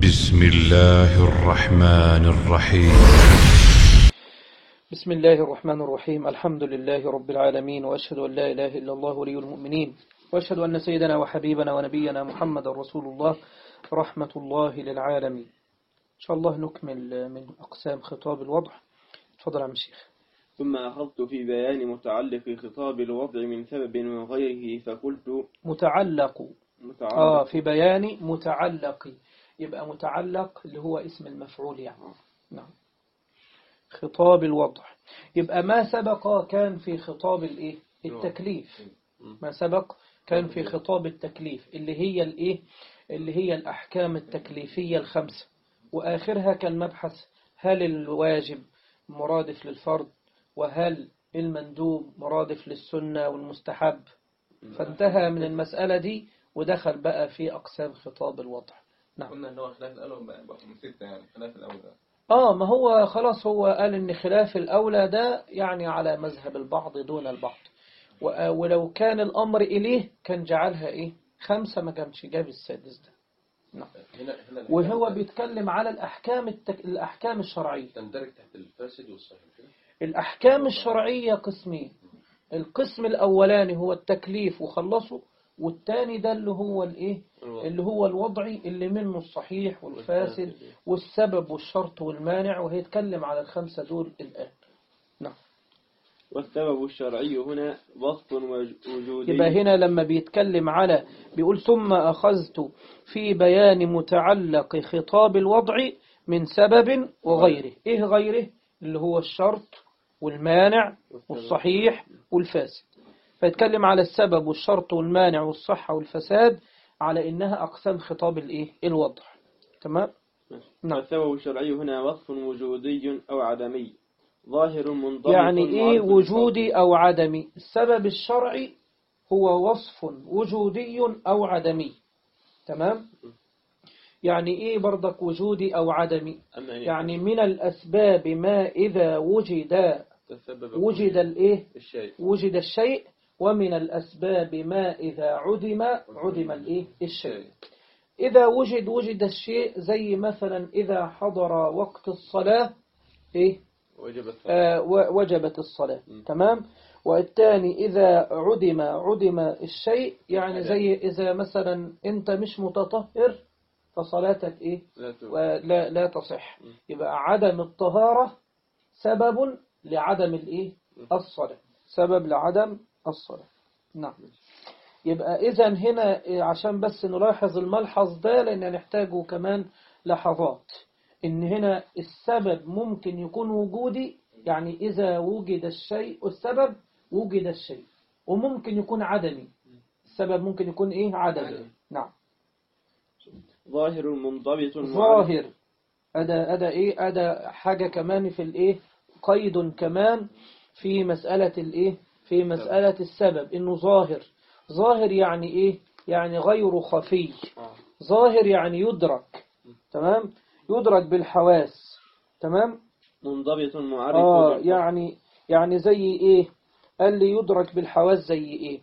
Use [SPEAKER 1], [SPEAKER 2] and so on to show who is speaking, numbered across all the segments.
[SPEAKER 1] بسم الله الرحمن الرحيم
[SPEAKER 2] بسم الله الرحمن الرحيم الحمد لله رب العالمين وأشهد أن لا إله إلا الله ولي المؤمنين وأشهد أن سيدنا وحبيبنا ونبينا محمد رسول الله رحمة الله للعالمين إن شاء الله نكمل من أقسام خطاب الوضع تفضل عم الشيخ
[SPEAKER 3] ثم أخذت في بيان متعلق خطاب الوضع من سبب وغيره فقلت
[SPEAKER 2] متعلق
[SPEAKER 3] متعلق
[SPEAKER 2] آه في بيان متعلق يبقى متعلق اللي هو اسم المفعول يعني نعم خطاب الوضع يبقى ما سبق كان في خطاب الايه التكليف ما سبق كان في خطاب التكليف اللي هي الايه اللي هي الأحكام التكليفية الخمسة وآخرها كان مبحث هل الواجب مرادف للفرض وهل المندوب مرادف للسنة والمستحب فانتهى من المسألة دي ودخل بقى في أقسام خطاب الوضع نعم
[SPEAKER 4] قلنا ان هو خلاف الاول بقى بقى من ستة يعني خلاف الاول ده.
[SPEAKER 2] آه ما هو خلاص هو قال إن خلاف الأولى ده يعني على مذهب البعض دون البعض و- ولو كان الأمر إليه كان جعلها إيه خمسة ما كانش جاب السادس ده
[SPEAKER 4] هنا هنا
[SPEAKER 2] وهو
[SPEAKER 4] الأحكام
[SPEAKER 2] بيتكلم على الأحكام التك... الأحكام الشرعية
[SPEAKER 4] تندرج تحت الفاسد والصحيح كده
[SPEAKER 2] الأحكام الشرعية قسمين القسم الأولاني هو التكليف وخلصه والتاني ده اللي هو الإيه اللي هو الوضعي اللي منه الصحيح والفاسد والسبب والشرط والمانع وهيتكلم على الخمسة دول الآن نعم
[SPEAKER 3] والسبب الشرعي هنا وصف وج- وجودي
[SPEAKER 2] يبقى هنا لما بيتكلم على بيقول ثم أخذت في بيان متعلق خطاب الوضع من سبب وغيره إيه غيره اللي هو الشرط والمانع والصحيح والفاسد فيتكلم على السبب والشرط والمانع والصحة والفساد على إنها أقسام خطاب الإيه الوضع تمام نعم
[SPEAKER 3] والسبب الشرعي هنا وصف وجودي أو عدمي ظاهر منضبط
[SPEAKER 2] يعني إيه
[SPEAKER 3] معرف
[SPEAKER 2] وجودي أو عدمي السبب الشرعي هو وصف وجودي أو عدمي تمام يعني إيه برضك وجودي أو عدمي
[SPEAKER 3] أما إيه؟
[SPEAKER 2] يعني من الأسباب ما إذا وجد
[SPEAKER 3] تسبب
[SPEAKER 2] وجد الإيه
[SPEAKER 3] الشيء
[SPEAKER 2] وجد الشيء ومن الأسباب ما إذا عدم عدم الإيه الشيء إذا وجد وجد الشيء زي مثلا إذا حضر وقت الصلاة إيه
[SPEAKER 3] وجب الصلاة
[SPEAKER 2] آه، و- وجبت الصلاة تمام والثاني إذا عدم عدم الشيء يعني زي إذا مثلا أنت مش متطهر فصلاتك إيه
[SPEAKER 3] لا تو-
[SPEAKER 2] ولا لا تصح يبقى عدم الطهارة سبب لعدم الإيه الصلاة سبب لعدم الصلاة نعم يبقى إذا هنا إيه، عشان بس نلاحظ الملحظ ده لأن نحتاجه كمان لحظات إن هنا السبب ممكن يكون وجودي يعني إذا وجد الشيء السبب وجد الشيء وممكن يكون عدمي السبب ممكن يكون إيه عدمي نعم
[SPEAKER 3] ظاهر منضبط معرف
[SPEAKER 2] ظاهر أدا أدا إيه أدا حاجة كمان في الإيه قيد كمان في مسألة الإيه في مسألة السبب إنه ظاهر ظاهر يعني إيه يعني غير خفي
[SPEAKER 3] آه.
[SPEAKER 2] ظاهر يعني يدرك تمام يدرك بالحواس تمام
[SPEAKER 3] منضبط معرف
[SPEAKER 2] آه
[SPEAKER 3] بالفرق.
[SPEAKER 2] يعني يعني زي إيه قال لي يدرك بالحواس زي إيه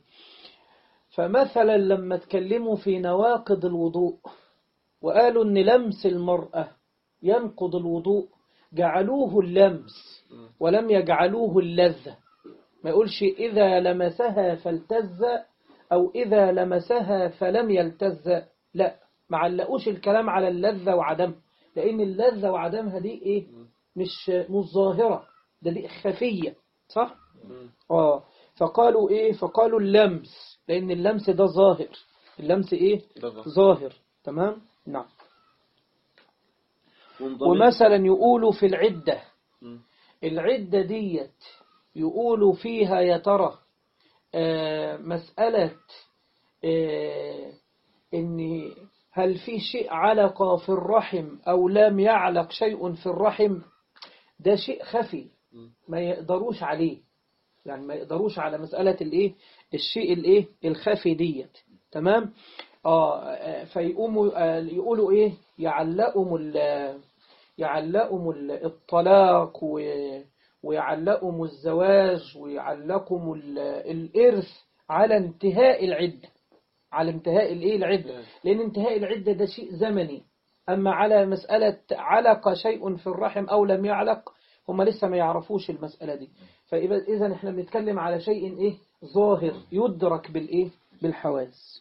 [SPEAKER 2] فمثلا لما تكلموا في نواقض الوضوء وقالوا إن لمس المرأة ينقض الوضوء جعلوه اللمس ولم يجعلوه اللذة ما يقولش إذا لمسها فالتز أو إذا لمسها فلم يلتز لا ما علقوش الكلام على اللذة وعدمها لأن اللذة وعدمها دي إيه مش مش ظاهرة ده دي خفية صح؟
[SPEAKER 3] مم.
[SPEAKER 2] آه فقالوا إيه فقالوا اللمس لأن اللمس ده ظاهر اللمس إيه
[SPEAKER 3] ده ظاهر.
[SPEAKER 2] ظاهر تمام نعم
[SPEAKER 3] منضبط
[SPEAKER 2] ومثلا يقولوا في العدة
[SPEAKER 3] مم.
[SPEAKER 2] العدة ديت يقولوا فيها يا ترى آه، مسألة آه، إن هل في شيء علق في الرحم أو لم يعلق شيء في الرحم ده شيء خفي ما يقدروش عليه يعني ما يقدروش على مسألة الإيه الشيء الإيه الخفي ديت تمام آه آه، فيقوموا آه، يقولوا إيه يعلقوا ال- يعلقوا ال- الطلاق و- ويعلقوا الزواج ويعلقوا ال- الإرث على انتهاء العدة على انتهاء الايه العدة لأن انتهاء العدة ده شيء زمني أما على مسألة علق شيء في الرحم أو لم يعلق هم لسه ما يعرفوش المسألة دي فإذا احنا بنتكلم على شيء إيه ظاهر يدرك بالإيه بالحواس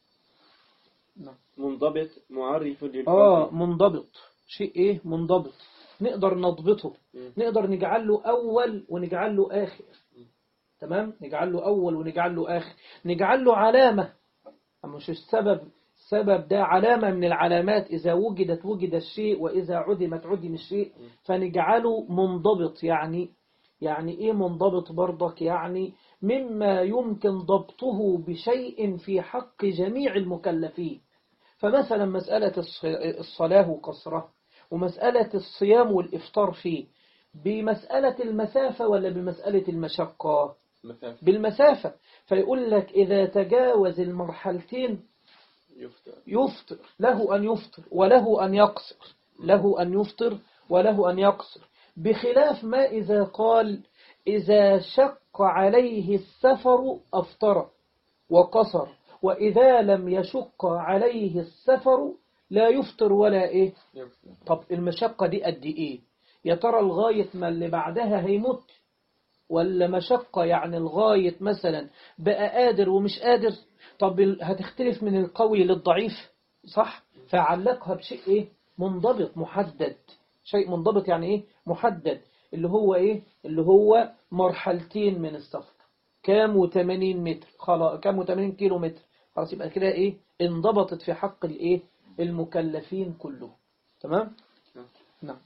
[SPEAKER 3] منضبط معرف للحكم
[SPEAKER 2] آه منضبط شيء إيه منضبط نقدر نضبطه
[SPEAKER 3] مم.
[SPEAKER 2] نقدر نجعل له أول ونجعل له آخر تمام نجعل له أول ونجعل له آخر نجعل له علامة أما مش السبب السبب ده علامة من العلامات إذا وجدت وجد الشيء وإذا عدمت عدم الشيء فنجعله منضبط يعني يعني إيه منضبط برضك يعني مما يمكن ضبطه بشيء في حق جميع المكلفين فمثلا مسألة الص- الصلاة وقصرها ومسألة الصيام والإفطار فيه بمسألة المسافة ولا بمسألة المشقة
[SPEAKER 4] مسافة
[SPEAKER 2] بالمسافة فيقول لك إذا تجاوز المرحلتين
[SPEAKER 3] يفتى
[SPEAKER 2] يفطر له أن يفطر وله أن يقصر له أن يفطر وله أن يقصر بخلاف ما إذا قال إذا شق عليه السفر أفطر وقصر وإذا لم يشق عليه السفر لا يفطر ولا إيه
[SPEAKER 4] يفتح
[SPEAKER 2] طب المشقة دي قد إيه يا ترى لغاية ما اللي بعدها هيموت ولا مشقة يعني لغاية مثلا بقى قادر ومش قادر طب ال- هتختلف من القوي للضعيف صح فعلقها بشيء إيه منضبط محدد شيء منضبط يعني إيه محدد اللي هو إيه اللي هو مرحلتين من السفر كام و80 متر خلاص كام و80 كيلو متر خلاص يبقى كده إيه انضبطت في حق الإيه المكلفين كلهم تمام نعم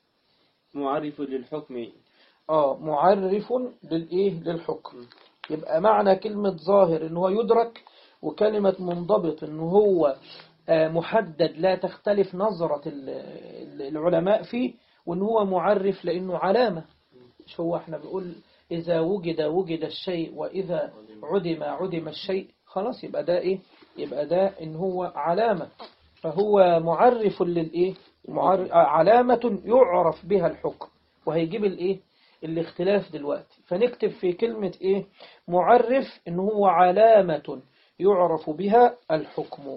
[SPEAKER 3] معرف للحكم
[SPEAKER 2] اه معرف للايه للحكم يبقى معنى كلمة ظاهر ان هو يدرك وكلمة منضبط ان هو آه، محدد لا تختلف نظرة ال- ال- العلماء فيه وان هو معرف لانه علامة مش هو احنا بنقول اذا وجد وجد الشيء واذا عدم عدم الشيء خلاص يبقى ده ايه يبقى ده ان هو علامة فهو معرف للايه معر... آه، علامة يعرف بها الحكم وهيجيب الايه الاختلاف دلوقتي فنكتب في كلمة ايه معرف ان هو علامة يعرف بها الحكم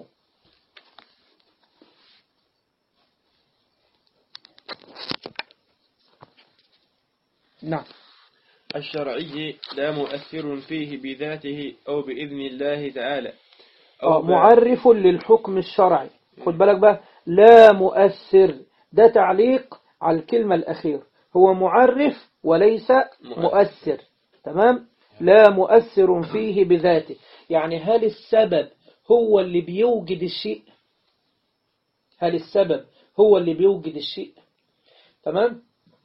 [SPEAKER 2] نعم
[SPEAKER 3] الشرعي لا مؤثر فيه بذاته أو بإذن الله تعالى
[SPEAKER 2] آه،
[SPEAKER 3] ب-
[SPEAKER 2] معرف للحكم الشرعي خد بالك بقى لا مؤثر ده تعليق على الكلمة الأخيرة هو معرف وليس مؤثر تمام لا مؤثر فيه بذاته يعني هل السبب هو اللي بيوجد الشيء هل السبب هو اللي بيوجد الشيء تمام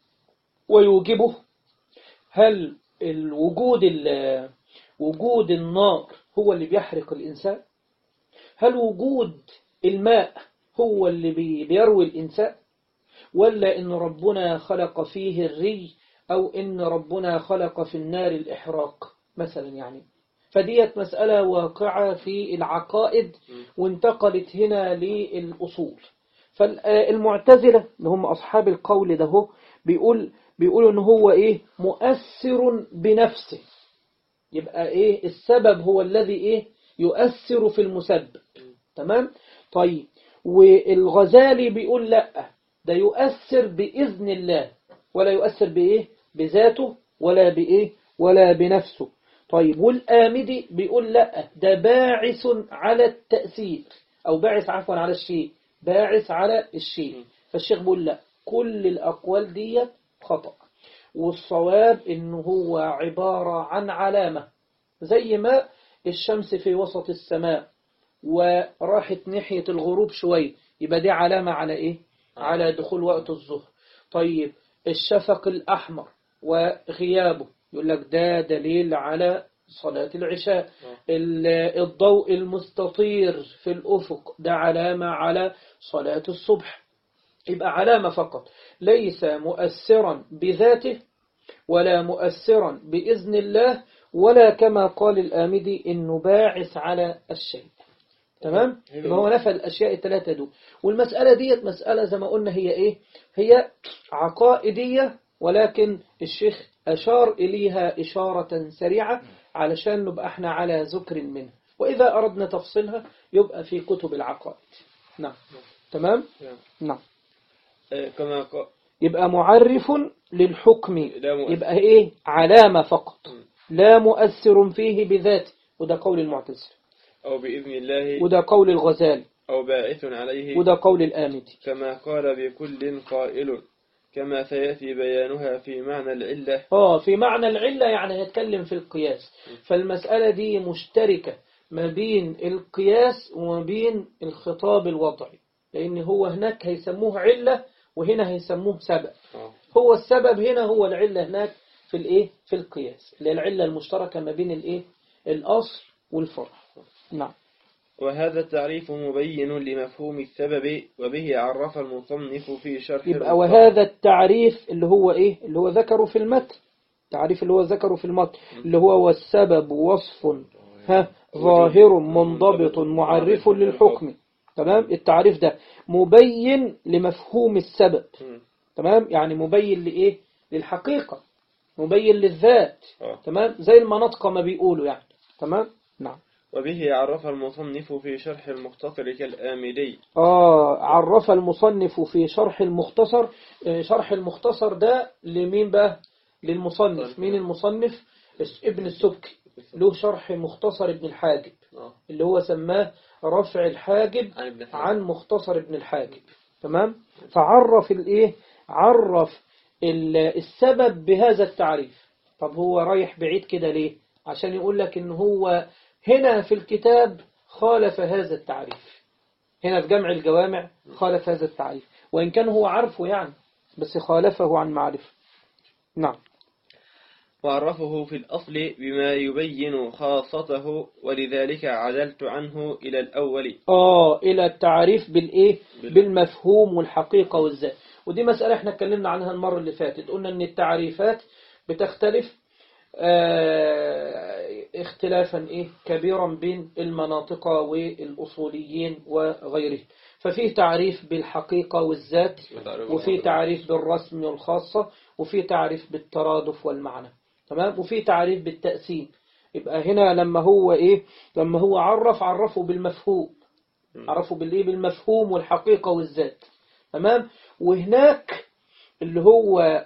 [SPEAKER 2] ويوجبه هل الوجود ال- وجود النار هو اللي بيحرق الإنسان هل وجود الماء هو اللي بي- بيروي الإنسان ولا إن ربنا خلق فيه الري أو إن ربنا خلق في النار الإحراق مثلا يعني فديت مسألة واقعة في العقائد وانتقلت هنا للأصول فالمعتزلة اللي هم أصحاب القول ده هو بيقول بيقولوا إن هو إيه مؤثر بنفسه يبقى إيه السبب هو الذي إيه يؤثر في المسبب تمام طيب والغزالي بيقول لا ده يؤثر بإذن الله ولا يؤثر بإيه بذاته ولا بإيه ولا بنفسه طيب والآمدي بيقول لا ده باعث على التأثير أو باعث عفوا على الشيء باعث على الشيء فالشيخ بيقول لا كل الأقوال دي خطأ والصواب إنه هو عبارة عن علامة زي ما الشمس في وسط السماء وراحت ناحية الغروب شوية يبقى دي علامة على إيه؟ على دخول وقت الظهر طيب الشفق الأحمر وغيابه يقول لك ده دليل على صلاة العشاء ال- الضوء المستطير في الأفق ده علامة على صلاة الصبح يبقى علامة فقط ليس مؤثرا بذاته ولا مؤثرا بإذن الله ولا كما قال الآمدي إنه باعث على الشيء تمام يبقى هو نفى الأشياء الثلاثة دول والمسألة ديت مسألة زي ما قلنا هي إيه هي عقائدية ولكن الشيخ أشار إليها إشارة سريعة علشان نبقى احنا على ذكر منها وإذا أردنا تفصيلها يبقى في كتب العقائد نعم تمام
[SPEAKER 3] نعم.
[SPEAKER 2] نعم
[SPEAKER 3] آه، كما قال
[SPEAKER 2] يبقى معرف للحكم
[SPEAKER 3] لا مؤثر.
[SPEAKER 2] يبقى ايه علامة فقط لا مؤثر فيه بذاته وده قول المعتزلة
[SPEAKER 3] أو بإذن الله
[SPEAKER 2] وده قول الغزالي
[SPEAKER 3] أو باعث عليه
[SPEAKER 2] وده قول الآمدي
[SPEAKER 3] كما قال بكل قائل كما سيأتي بيانها في معنى العلة
[SPEAKER 2] اه في معنى العلة يعني هيتكلم في القياس فالمسألة دي مشتركة ما بين القياس وما بين الخطاب الوضعي لأن هو هناك هيسموه علة وهنا هيسموه سبب
[SPEAKER 3] آه.
[SPEAKER 2] هو السبب هنا هو العلة هناك في الايه في القياس اللي هي العلة المشتركة ما بين الايه الأصل والفرع نعم
[SPEAKER 3] وهذا التعريف مبين لمفهوم السبب وبه عرف المصنف في شرح
[SPEAKER 2] يبقى
[SPEAKER 3] المصنف.
[SPEAKER 2] وهذا التعريف اللي هو ايه اللي هو ذكره في المتن التعريف اللي هو ذكره في المتن اللي هو والسبب وصف ها ظاهر منضبط معرف للحكم تمام التعريف ده مبين لمفهوم السبب
[SPEAKER 3] مم.
[SPEAKER 2] تمام يعني مبين لإيه للحقيقة مبين للذات
[SPEAKER 3] آه.
[SPEAKER 2] تمام زي المناطق ما بيقولوا يعني تمام نعم
[SPEAKER 3] وبه عرف المصنف في شرح المختصر كالآمدي
[SPEAKER 2] آه عرف المصنف في شرح المختصر آه، شرح المختصر ده لمين بقى للمصنف مين المصنف الس- ابن السبكي له شرح مختصر ابن الحاجب
[SPEAKER 3] آه.
[SPEAKER 2] اللي هو سماه رفع الحاجب
[SPEAKER 3] عن ابن حجر.
[SPEAKER 2] عن مختصر ابن الحاجب تمام فعرف الايه عرف ال- السبب بهذا التعريف طب هو رايح بعيد كده ليه عشان يقول لك ان هو هنا في الكتاب خالف هذا التعريف هنا في جمع الجوامع خالف هذا التعريف وإن كان هو عارفه يعني بس خالفه عن معرفة نعم
[SPEAKER 3] وعرفه في الأصل بما يبين خاصته ولذلك عدلت عنه إلى الأول
[SPEAKER 2] آه إلى التعريف بالإيه
[SPEAKER 3] بال-
[SPEAKER 2] بالمفهوم والحقيقة والذات ودي مسألة احنا اتكلمنا عنها المرة اللي فاتت قلنا ان التعريفات بتختلف آه اختلافا ايه كبيرا بين المناطق والأصوليين وغيره ففيه تعريف بالحقيقة والذات وفي تعريف بالرسم والخاصة وفي تعريف بالترادف والمعنى تمام وفي تعريف بالتأثير يبقى هنا لما هو ايه لما هو عرف عرفه بالمفهوم عرفه بالايه بالمفهوم والحقيقة والذات تمام وهناك اللي هو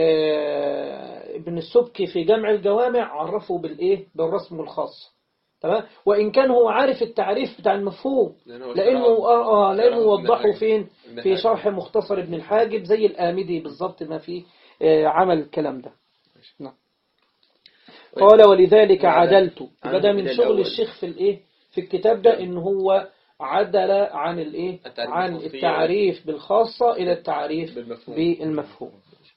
[SPEAKER 2] آه، ابن السبكي في جمع الجوامع عرفه بالايه بالرسم والخاص تمام وان كان هو عارف التعريف بتاع المفهوم
[SPEAKER 4] لأنه
[SPEAKER 2] لانه
[SPEAKER 4] شرعه-
[SPEAKER 2] اه, آه لانه
[SPEAKER 4] شرعه ابن
[SPEAKER 2] وضحه
[SPEAKER 4] حاجب.
[SPEAKER 2] فين
[SPEAKER 4] ابن
[SPEAKER 2] في
[SPEAKER 4] حاجب.
[SPEAKER 2] شرح مختصر ابن الحاجب زي الآمدي بالضبط ما في آه، عمل الكلام ده نعم. قال ولذلك عدلت
[SPEAKER 3] عنه
[SPEAKER 2] بدا من
[SPEAKER 3] إلى
[SPEAKER 2] شغل
[SPEAKER 3] الأول.
[SPEAKER 2] الشيخ في الايه في الكتاب ده ان هو عدل عن الايه
[SPEAKER 4] التعريف
[SPEAKER 2] عن
[SPEAKER 4] بالخاصية.
[SPEAKER 2] التعريف بالخاصة الى التعريف
[SPEAKER 4] بالمفهوم.
[SPEAKER 2] بالمفهوم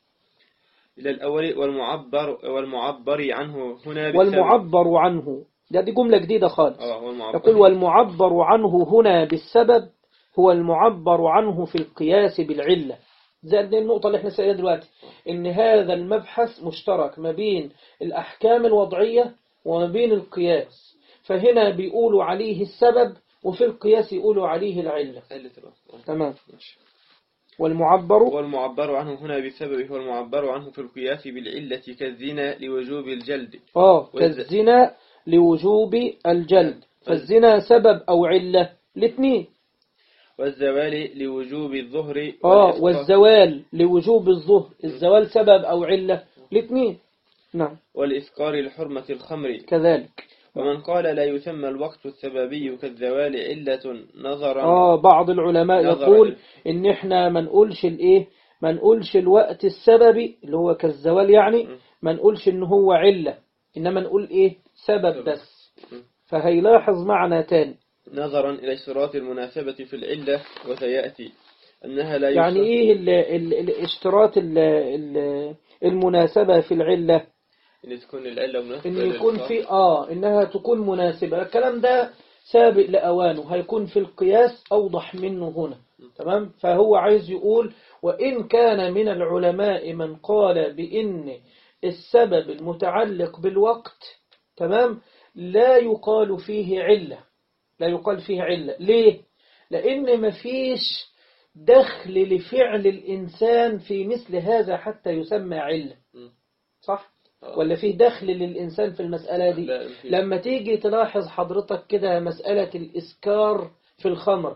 [SPEAKER 3] إلى الأول والمعبر والمعبر عنه هنا بالسبب.
[SPEAKER 2] والمعبر عنه ده دي جملة جديدة خالص
[SPEAKER 3] آه والمعبر
[SPEAKER 2] يقول والمعبر عنه هنا بالسبب هو المعبر عنه في القياس بالعلة زي دي النقطة اللي احنا سألنا دلوقتي ان هذا المبحث مشترك ما بين الأحكام الوضعية وما بين القياس فهنا بيقولوا عليه السبب وفي القياس يقولوا عليه العلة
[SPEAKER 3] قلت الأصل. آه.
[SPEAKER 2] تمام
[SPEAKER 3] ماشي.
[SPEAKER 2] والمعبر
[SPEAKER 3] والمعبر عنه هنا بالسبب هو المعبر عنه في القياس بالعلة كالزنا لوجوب الجلد
[SPEAKER 2] اه
[SPEAKER 3] والز-
[SPEAKER 2] كالزنا لوجوب الجلد فالزنا سبب أو علة الاثنين
[SPEAKER 3] والزوال لوجوب الظهر
[SPEAKER 2] اه
[SPEAKER 3] والإسقاط-
[SPEAKER 2] والزوال لوجوب الظهر الزوال سبب أو علة الاثنين نعم
[SPEAKER 3] والإسكار لحرمة الخمر
[SPEAKER 2] كذلك
[SPEAKER 3] ومن قال لا يسمى الوقت السببي كالزوال علة نظرا
[SPEAKER 2] اه بعض العلماء
[SPEAKER 3] نظر
[SPEAKER 2] يقول ان احنا ما نقولش الايه ما نقولش الوقت السببي اللي هو كالزوال يعني ما نقولش ان هو علة انما نقول ايه سبب بس فهيلاحظ معنى تاني
[SPEAKER 3] نظرا إلى اشتراط المناسبة في العلة وسيأتي أنها لا
[SPEAKER 2] يعني
[SPEAKER 3] يشترط-
[SPEAKER 2] ايه ال ال الاشتراط ال ال المناسبة في العلة
[SPEAKER 3] إن تكون العلة مناسبة
[SPEAKER 2] ان يكون
[SPEAKER 3] للإسقاط.
[SPEAKER 2] في اه انها تكون مناسبة الكلام ده سابق لأوانه هيكون في القياس أوضح منه هنا تمام فهو عايز يقول وإن كان من العلماء من قال بإن السبب المتعلق بالوقت تمام لا يقال فيه علة لا يقال فيه علة ليه لأن مفيش دخل لفعل الإنسان في مثل هذا حتى يسمى علة
[SPEAKER 3] م.
[SPEAKER 2] صح
[SPEAKER 3] آه.
[SPEAKER 2] ولا فيه دخل للإنسان في المسألة دي
[SPEAKER 3] لا، في-
[SPEAKER 2] لما تيجي تلاحظ حضرتك كده مسألة الإسكار في الخمر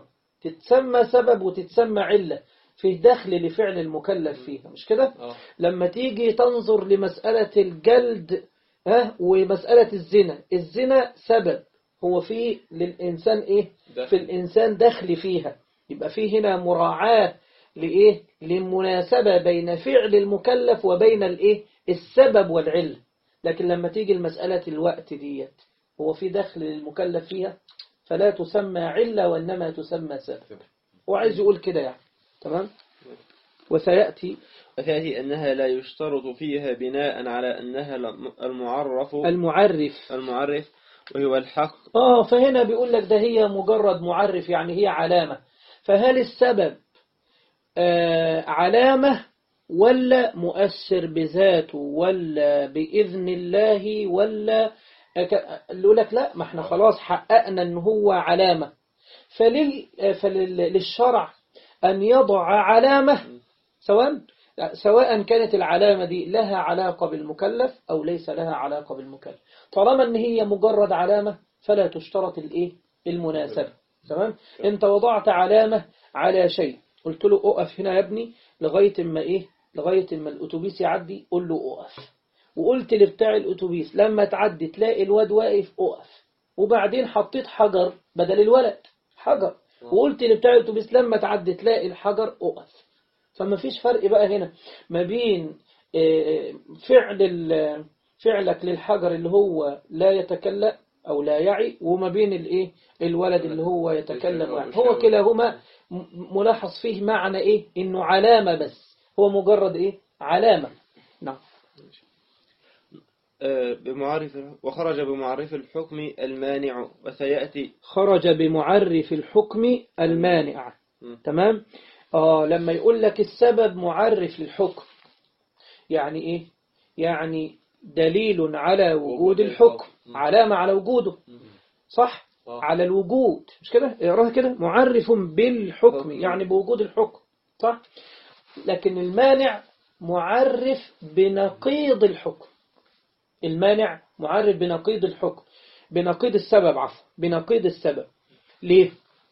[SPEAKER 2] تتسمى سبب وتتسمى علة فيه دخل لفعل المكلف فيها مش كده
[SPEAKER 4] اه
[SPEAKER 2] لما تيجي تنظر لمسألة الجلد ها ومسألة الزنا الزنا سبب هو فيه للإنسان إيه
[SPEAKER 4] دخل.
[SPEAKER 2] في الإنسان دخل فيها يبقى فيه هنا مراعاة لإيه للمناسبة بين فعل المكلف وبين الإيه السبب والعلة لكن لما تيجي المسألة الوقت ديت هو في دخل للمكلف فيها فلا تسمى علة وإنما تسمى سبب وعايز يقول كده يعني تمام وسيأتي
[SPEAKER 3] وتأتي أنها لا يشترط فيها بناء على أنها المعرف
[SPEAKER 2] المعرف
[SPEAKER 3] المعرف وهو الحق
[SPEAKER 2] آه فهنا بيقول لك ده هي مجرد معرف يعني هي علامة فهل السبب آه علامة ولا مؤثر بذاته ولا بإذن الله ولا أك- يقول لك لا ما احنا خلاص حققنا ان هو علامة فلل فللشرع أن يضع علامة سواء سواء كانت العلامة دي لها علاقة بالمكلف أو ليس لها علاقة بالمكلف طالما أن هي مجرد علامة فلا تشترط الإيه المناسبة تمام أنت وضعت علامة على شيء قلت له أقف هنا يا ابني لغاية ما إيه لغاية ما الأتوبيس يعدي قل له أقف وقلت لبتاع الأتوبيس لما تعدي تلاقي الواد واقف أقف وبعدين حطيت حجر بدل الولد حجر وقلت لبتاع الأتوبيس لما تعدي تلاقي الحجر أقف فما فيش فرق بقى هنا ما بين آه، فعل ال- فعلك للحجر اللي هو لا يتكلم أو لا يعي وما بين الإيه الولد اللي هو يتكلم ويعي. هو كلاهما م- ملاحظ فيه معنى إيه إنه علامة بس هو مجرد إيه علامة نعم
[SPEAKER 3] آه، بمعرف وخرج بمعرف الحكم المانع وسيأتي
[SPEAKER 2] خرج بمعرف الحكم المانع
[SPEAKER 3] م.
[SPEAKER 2] تمام آه لما يقول لك السبب معرف للحكم يعني إيه يعني دليل على وجود
[SPEAKER 4] وجود
[SPEAKER 2] الحكم
[SPEAKER 4] الحكم. م.
[SPEAKER 2] علامة على وجوده صح
[SPEAKER 4] آه.
[SPEAKER 2] على الوجود مش كده اقراها كده معرف بالحكم
[SPEAKER 3] حكم.
[SPEAKER 2] يعني بوجود الحكم صح لكن المانع معرف بنقيض الحكم المانع معرف بنقيض الحكم بنقيض السبب عفوا بنقيض السبب ليه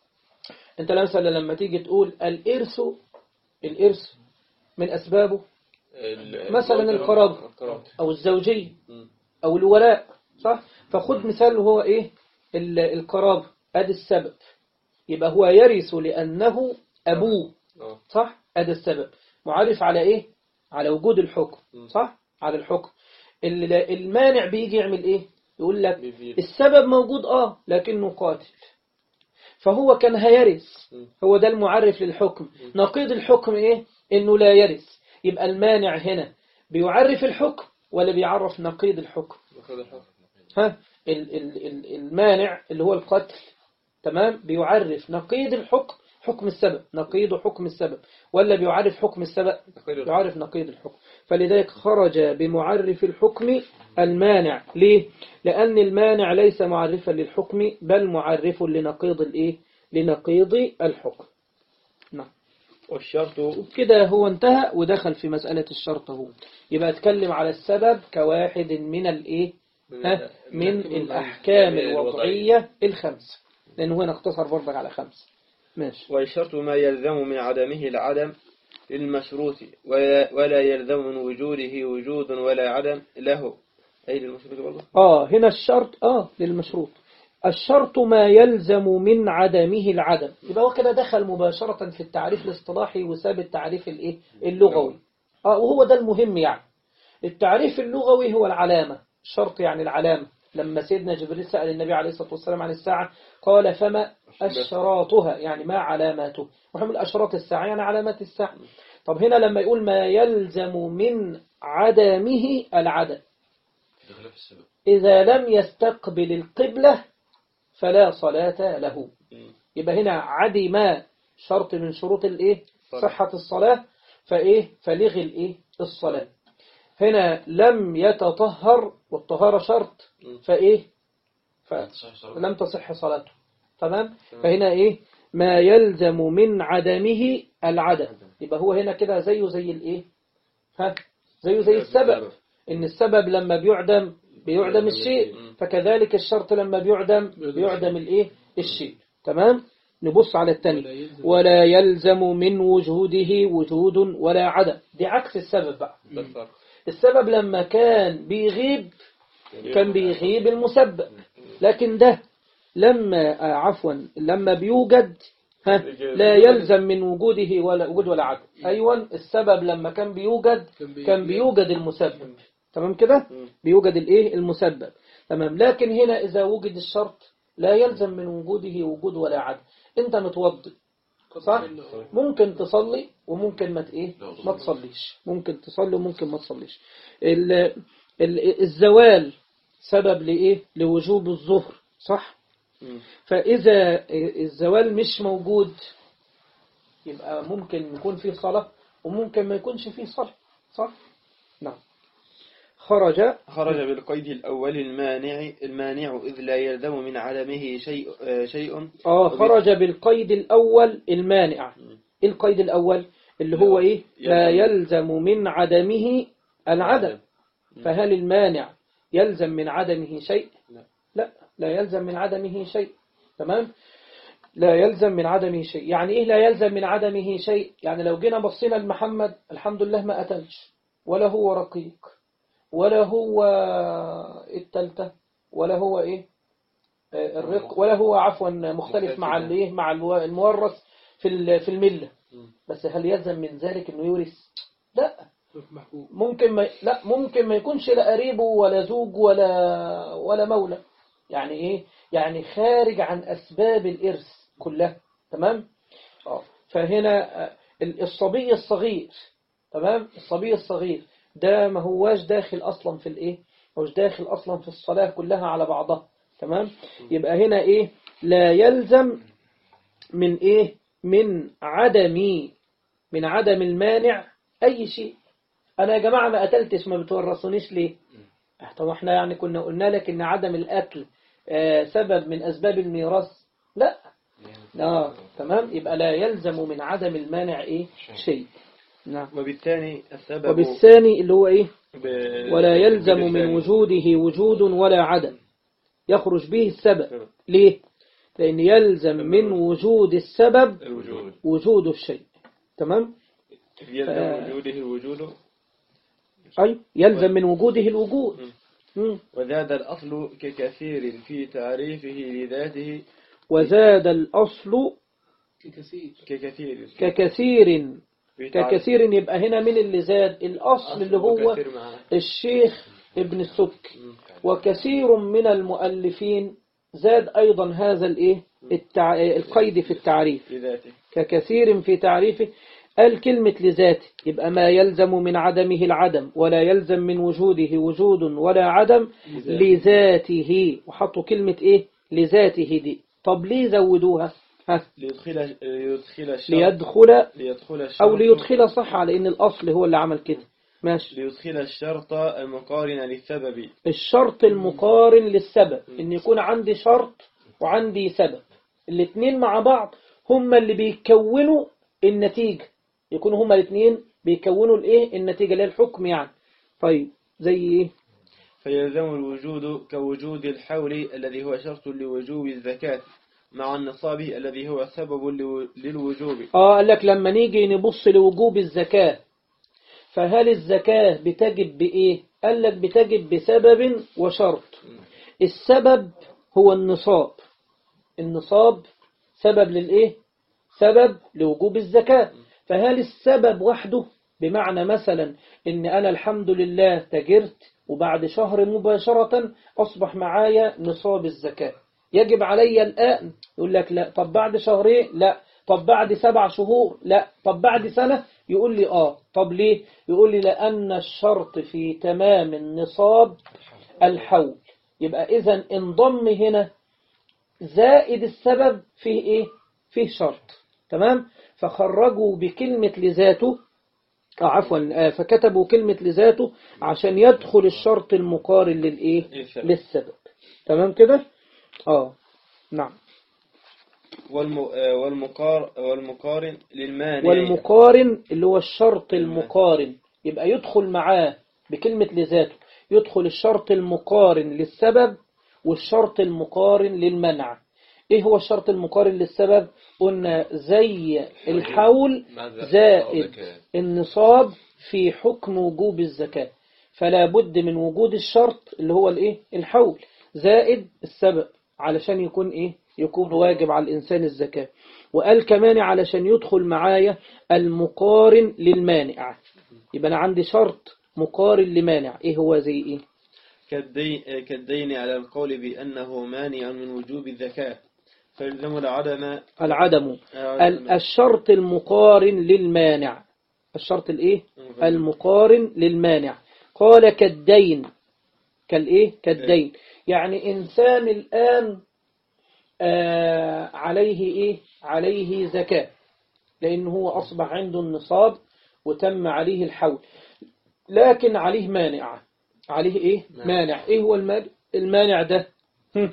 [SPEAKER 2] انت مثلا لما تيجي تقول الارث الارث من اسبابه
[SPEAKER 4] ال-
[SPEAKER 2] مثلا القرابة.
[SPEAKER 4] القرابة.
[SPEAKER 2] او الزوجيه
[SPEAKER 4] مم.
[SPEAKER 2] أو الولاء صح فخد مثال هو إيه ال- القرابة أدي السبب يبقى هو يرث لأنه أبوه
[SPEAKER 4] آه.
[SPEAKER 2] صح أدي السبب معرف على إيه على وجود الحكم
[SPEAKER 4] م.
[SPEAKER 2] صح على الحكم ال- المانع بيجي يعمل إيه يقول لك
[SPEAKER 4] بيزيد.
[SPEAKER 2] السبب موجود آه لكنه قاتل فهو كان هيرث
[SPEAKER 4] م.
[SPEAKER 2] هو ده المعرف للحكم نقيض الحكم إيه إنه لا يرث يبقى المانع هنا بيعرف الحكم ولا بيعرف نقيض الحكم
[SPEAKER 4] واخد الحكم.
[SPEAKER 2] ها ال- ال- ال- المانع اللي هو القتل تمام بيعرف نقيض الحكم حكم السبب نقيض حكم السبب ولا بيعرف حكم السبب
[SPEAKER 4] نقيض الحكم.
[SPEAKER 2] بيعرف نقيض الحكم فلذلك خرج بمعرف الحكم المانع ليه لأن المانع ليس معرفا للحكم بل معرف لنقيض الايه لنقيض الحكم نعم
[SPEAKER 3] والشرط
[SPEAKER 2] كده هو انتهى ودخل في مسألة الشرط هو يبقى اتكلم على السبب كواحد من الايه ها من الأحكام الوضعية الخمسة لأنه هنا اقتصر برضك على خمسة ماشي
[SPEAKER 3] والشرط ما يلزم من عدمه العدم للمشروط ولا, ولا يلزم من وجوده وجود ولا عدم له أي للمشروط برضه
[SPEAKER 2] آه هنا الشرط آه للمشروط الشرط ما يلزم من عدمه العدم يبقى هو كده دخل مباشرة في التعريف الاصطلاحي وساب التعريف الايه اللغوي آه وهو ده المهم يعني التعريف اللغوي هو العلامة الشرط يعني العلامة لما سيدنا جبريل سأل النبي عليه الصلاة والسلام عن الساعة قال فما أشراطها يعني ما علاماته وحمل أشراط الساعة يعني علامات الساعة طب هنا لما يقول ما يلزم من عدمه العدم
[SPEAKER 4] بخلاف السبب
[SPEAKER 2] إذا لم يستقبل القبلة فلا صلاة له يبقى هنا عدم شرط من شروط الإيه صحة الصلاة فإيه فلغي الإيه الصلاة هنا لم يتطهر والطهارة شرط فإيه
[SPEAKER 4] صحيح صلاة.
[SPEAKER 2] فلم تصح صلاته تمام فهنا إيه ما يلزم من عدمه العدم يبقى هو هنا كده زيه زي الإيه ها زيه زي السبب إن السبب لما بيعدم بيعدم الشيء فكذلك الشرط لما بيعدم بيعدم الإيه الشيء تمام نبص على الثاني ولا يلزم من وجوده وجود ولا عدم دي عكس السبب بقى
[SPEAKER 3] ده الفرق
[SPEAKER 2] السبب لما كان بيغيب كان بيغيب المسبب لكن ده لما آه، عفوا لما بيوجد ها لا يلزم من وجوده ولا وجود ولا عدم أيوة السبب لما كان بيوجد كان بيوجد المسبب تمام كده بيوجد الايه المسبب تمام لكن هنا إذا وجد الشرط لا يلزم من وجوده وجود ولا عدم انت متوضي صح ممكن تصلي وممكن ما ت- ايه ما تصليش ممكن تصلي وممكن ما تصليش ال ال الزوال سبب لايه لوجوب الظهر صح
[SPEAKER 3] مم.
[SPEAKER 2] فاذا الزوال مش موجود يبقى ممكن يكون فيه صلاة وممكن ما يكونش فيه صلاة صح نعم خرج
[SPEAKER 3] خرج بالقيد الأول المانع المانع إذ لا يلزم من عدمه شيء آه، شيء
[SPEAKER 2] اه خرج بالقيد الأول المانع إيه القيد الأول اللي هو إيه لا يلزم من عدمه العدم فهل المانع يلزم من عدمه شيء
[SPEAKER 3] لا.
[SPEAKER 2] لا لا يلزم من عدمه شيء تمام لا يلزم من عدمه شيء يعني إيه لا يلزم من عدمه شيء يعني لو جينا بصينا لمحمد الحمد لله ما قتلش ولا هو رقيق ولا هو التالتة ولا هو إيه آه، الرق ولا هو عفوا مختلف مع
[SPEAKER 3] مختلف.
[SPEAKER 2] الايه مع الو- المورث في ال- في المله بس هل يلزم من ذلك انه يورث لا ممكن ما لا ممكن ما يكونش لا قريبه ولا زوج ولا ولا مولى يعني ايه يعني خارج عن اسباب الارث كلها تمام اه فهنا آه، ال- الصبي الصغير تمام الصبي الصغير ده ما هواش داخل اصلا في الايه مش داخل اصلا في الصلاه كلها على بعضها تمام يبقى هنا ايه لا يلزم من ايه من عدم من عدم المانع اي شيء انا يا جماعه ما قتلتش ما بتورثونيش ليه آه، طب احنا يعني كنا قلنا لك ان عدم الاكل آه سبب من اسباب الميراث لا اه تمام يبقى لا يلزم من عدم المانع ايه شيء نعم
[SPEAKER 3] وبالثاني السبب
[SPEAKER 2] وبالثاني اللي هو ايه
[SPEAKER 3] ب-
[SPEAKER 2] ولا يلزم من
[SPEAKER 3] بالثاني.
[SPEAKER 2] وجوده وجود ولا عدم يخرج به السبب ليه لأن يلزم من وجود السبب
[SPEAKER 3] الوجود
[SPEAKER 2] وجود الشيء تمام
[SPEAKER 3] يلزم
[SPEAKER 2] ف-
[SPEAKER 3] وجوده الوجود
[SPEAKER 2] أي يلزم من وجوده الوجود مم.
[SPEAKER 3] وزاد الأصل ككثير في تعريفه لذاته
[SPEAKER 2] وزاد الأصل
[SPEAKER 3] ككثير
[SPEAKER 2] ككثير
[SPEAKER 3] في تعريف-
[SPEAKER 2] ككثير يبقى هنا من اللي زاد الأصل اللي هو
[SPEAKER 3] وكثير معاه.
[SPEAKER 2] الشيخ ابن السك وكثير من المؤلفين زاد أيضا هذا الإيه التع... القيد في التعريف
[SPEAKER 3] لذاته
[SPEAKER 2] ككثير في تعريفه قال كلمة لذاته يبقى ما يلزم من عدمه العدم ولا يلزم من وجوده وجود ولا عدم لذاته وحطوا كلمة إيه لذاته دي طب ليه زودوها ها
[SPEAKER 3] ليدخل ليدخل الشرط
[SPEAKER 2] ليدخل
[SPEAKER 3] ليدخل الشرط
[SPEAKER 2] أو ليدخل صح على إن الأصل هو اللي عمل كده ماشي
[SPEAKER 3] ليدخل الشرط المقارن للسبب
[SPEAKER 2] الشرط المقارن للسبب إن يكون عندي شرط وعندي سبب الاثنين مع بعض هما اللي بيكونوا النتيجة يكونوا هما الاثنين بيكونوا الايه النتيجة اللي هي الحكم يعني طيب زي ايه
[SPEAKER 3] فيلزم الوجود كوجود الحول الذي هو شرط لوجوب الزكاة مع النصاب الذي هو سبب لو- للوجوب
[SPEAKER 2] اه قال لك لما نيجي نبص لوجوب الزكاة فهل الزكاة بتجب بإيه قال لك بتجب بسبب وشرط السبب هو النصاب النصاب سبب للإيه سبب لوجوب الزكاة فهل السبب وحده بمعنى مثلا إن أنا الحمد لله تجرت وبعد شهر مباشرة أصبح معايا نصاب الزكاة يجب علي الآن يقول لك لا طب بعد شهرين لا طب بعد سبع شهور لا طب بعد سنة يقول لي آه طب ليه يقول لي لأن الشرط في تمام النصاب الحول يبقى إذا انضم هنا زائد السبب فيه إيه فيه شرط تمام فخرجوا بكلمة لذاته آه عفوا آه، فكتبوا كلمة لذاته عشان يدخل الشرط المقارن للإيه
[SPEAKER 3] للسبب.
[SPEAKER 2] للسبب تمام كده اه نعم
[SPEAKER 3] والم... آه، والمقار... والمقارن للمانع
[SPEAKER 2] والمقارن اللي هو الشرط المقارن يبقى يدخل معاه بكلمة لذاته يدخل الشرط المقارن للسبب والشرط المقارن للمنع إيه هو الشرط المقارن للسبب قلنا زي الحول زائد النصاب في حكم وجوب الزكاة فلا بد من وجود الشرط اللي هو الايه الحول زائد السبب علشان يكون ايه يكون واجب على الإنسان الزكاة وقال كمان علشان يدخل معايا المقارن للمانع يبقى أنا عندي شرط مقارن لمانع إيه هو زي إيه
[SPEAKER 3] كالدين, كالدين على القول بأنه مانع من وجوب الزكاة فيلزم العدم
[SPEAKER 2] العدم
[SPEAKER 3] العدم.
[SPEAKER 2] ال- الشرط المقارن للمانع الشرط الإيه المقارن للمانع قال كالدين كالإيه كالدين يعني إنسان الآن آه عليه إيه عليه زكاة لأنه هو أصبح عنده النصاب وتم عليه الحول لكن عليه مانع عليه إيه مانع إيه هو المانع المانع ده هم.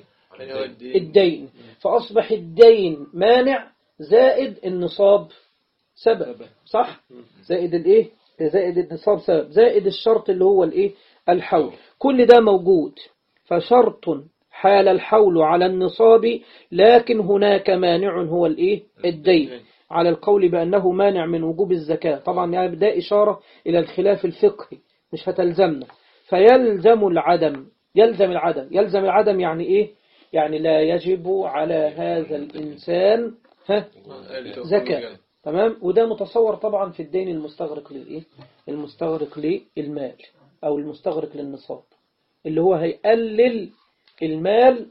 [SPEAKER 2] الدين فأصبح الدين مانع زائد النصاب سبب صح زائد الايه زائد النصاب سبب زائد الشرط اللي هو الايه الحول كل ده موجود فشرط حال الحول على النصاب لكن هناك مانع هو الايه الدين على القول بأنه مانع من وجوب الزكاة طبعا يعني ده إشارة إلى الخلاف الفقهي مش هتلزمنا فيلزم العدم يلزم العدم يلزم العدم يعني إيه يعني لا يجب على هذا الإنسان ها زكاة تمام وده متصور طبعا في الدين المستغرق للإيه المستغرق للمال أو المستغرق للنصاب اللي هو هيقلل المال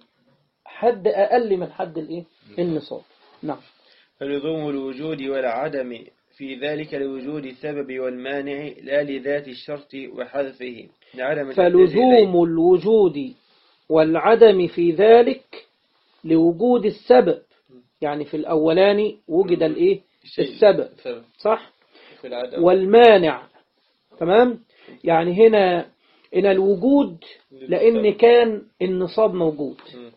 [SPEAKER 2] حد أقل من حد الإيه النصاب نعم
[SPEAKER 3] فلزوم الوجود والعدم في ذلك لوجود السبب والمانع لا لذات الشرط وحذفه لعدم التحتاج إليه.
[SPEAKER 2] فلزوم الوجود والعدم في ذلك لوجود السبب يعني في الأولاني وجد الإيه
[SPEAKER 3] الشيء.
[SPEAKER 2] السبب
[SPEAKER 3] سبب.
[SPEAKER 2] صح
[SPEAKER 3] في العدم
[SPEAKER 2] والمانع تمام يعني هنا هنا الوجود لأن كان النصاب موجود
[SPEAKER 3] مم.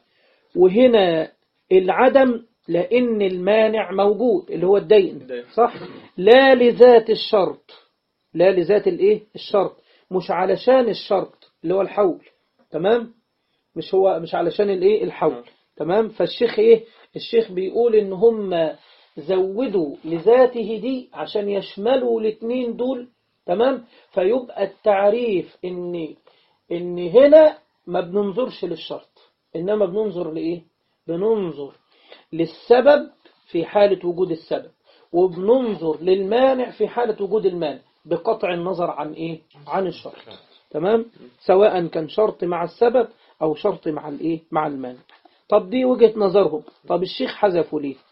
[SPEAKER 2] وهنا العدم لأن المانع موجود اللي هو الدين
[SPEAKER 3] الدين.
[SPEAKER 2] صح لا لذات الشرط لا لذات الايه الشرط مش علشان الشرط اللي هو الحول تمام مش هو مش علشان الايه الحول تمام فالشيخ ايه الشيخ بيقول ان هم زودوا لذاته دي عشان يشملوا الاثنين دول تمام فيبقى التعريف ان ان هنا ما بننظرش للشرط انما بننظر لايه بننظر للسبب في حالة وجود السبب وبننظر للمانع في حالة وجود المانع بقطع النظر عن ايه عن الشرط تمام سواء كان شرط مع السبب او شرط مع الايه مع المانع طب دي وجهة نظرهم طب الشيخ حذفه ليه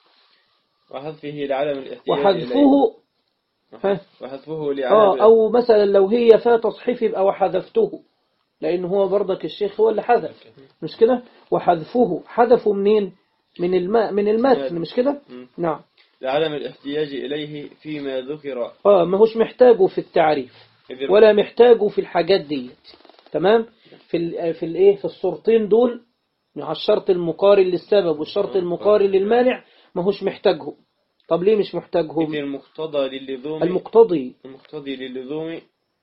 [SPEAKER 3] وحذفه لعدم الاحتياج
[SPEAKER 2] وحذفه
[SPEAKER 3] إليه.
[SPEAKER 2] ها
[SPEAKER 3] وحذفه لعدم
[SPEAKER 2] اه او مثلا لو هي فيها تصحيف يبقى وحذفته لان هو برضك الشيخ هو اللي حذف مش كده وحذفه حذفه منين من الماء من المتن مش كده
[SPEAKER 3] مم.
[SPEAKER 2] نعم
[SPEAKER 3] لعدم الاحتياج إليه فيما ذكر
[SPEAKER 2] اه ما هوش محتاجه في التعريف
[SPEAKER 3] إذ
[SPEAKER 2] ولا محتاجه في الحاجات دي تمام في ال في الايه في الصورتين دول مع الشرط المقارن للسبب والشرط المقارن للمانع ما هوش محتاجهم طب ليه مش
[SPEAKER 3] إذ
[SPEAKER 2] محتاجهم
[SPEAKER 3] المقتضى للزوم
[SPEAKER 2] المقتضي
[SPEAKER 3] المقتضي للزوم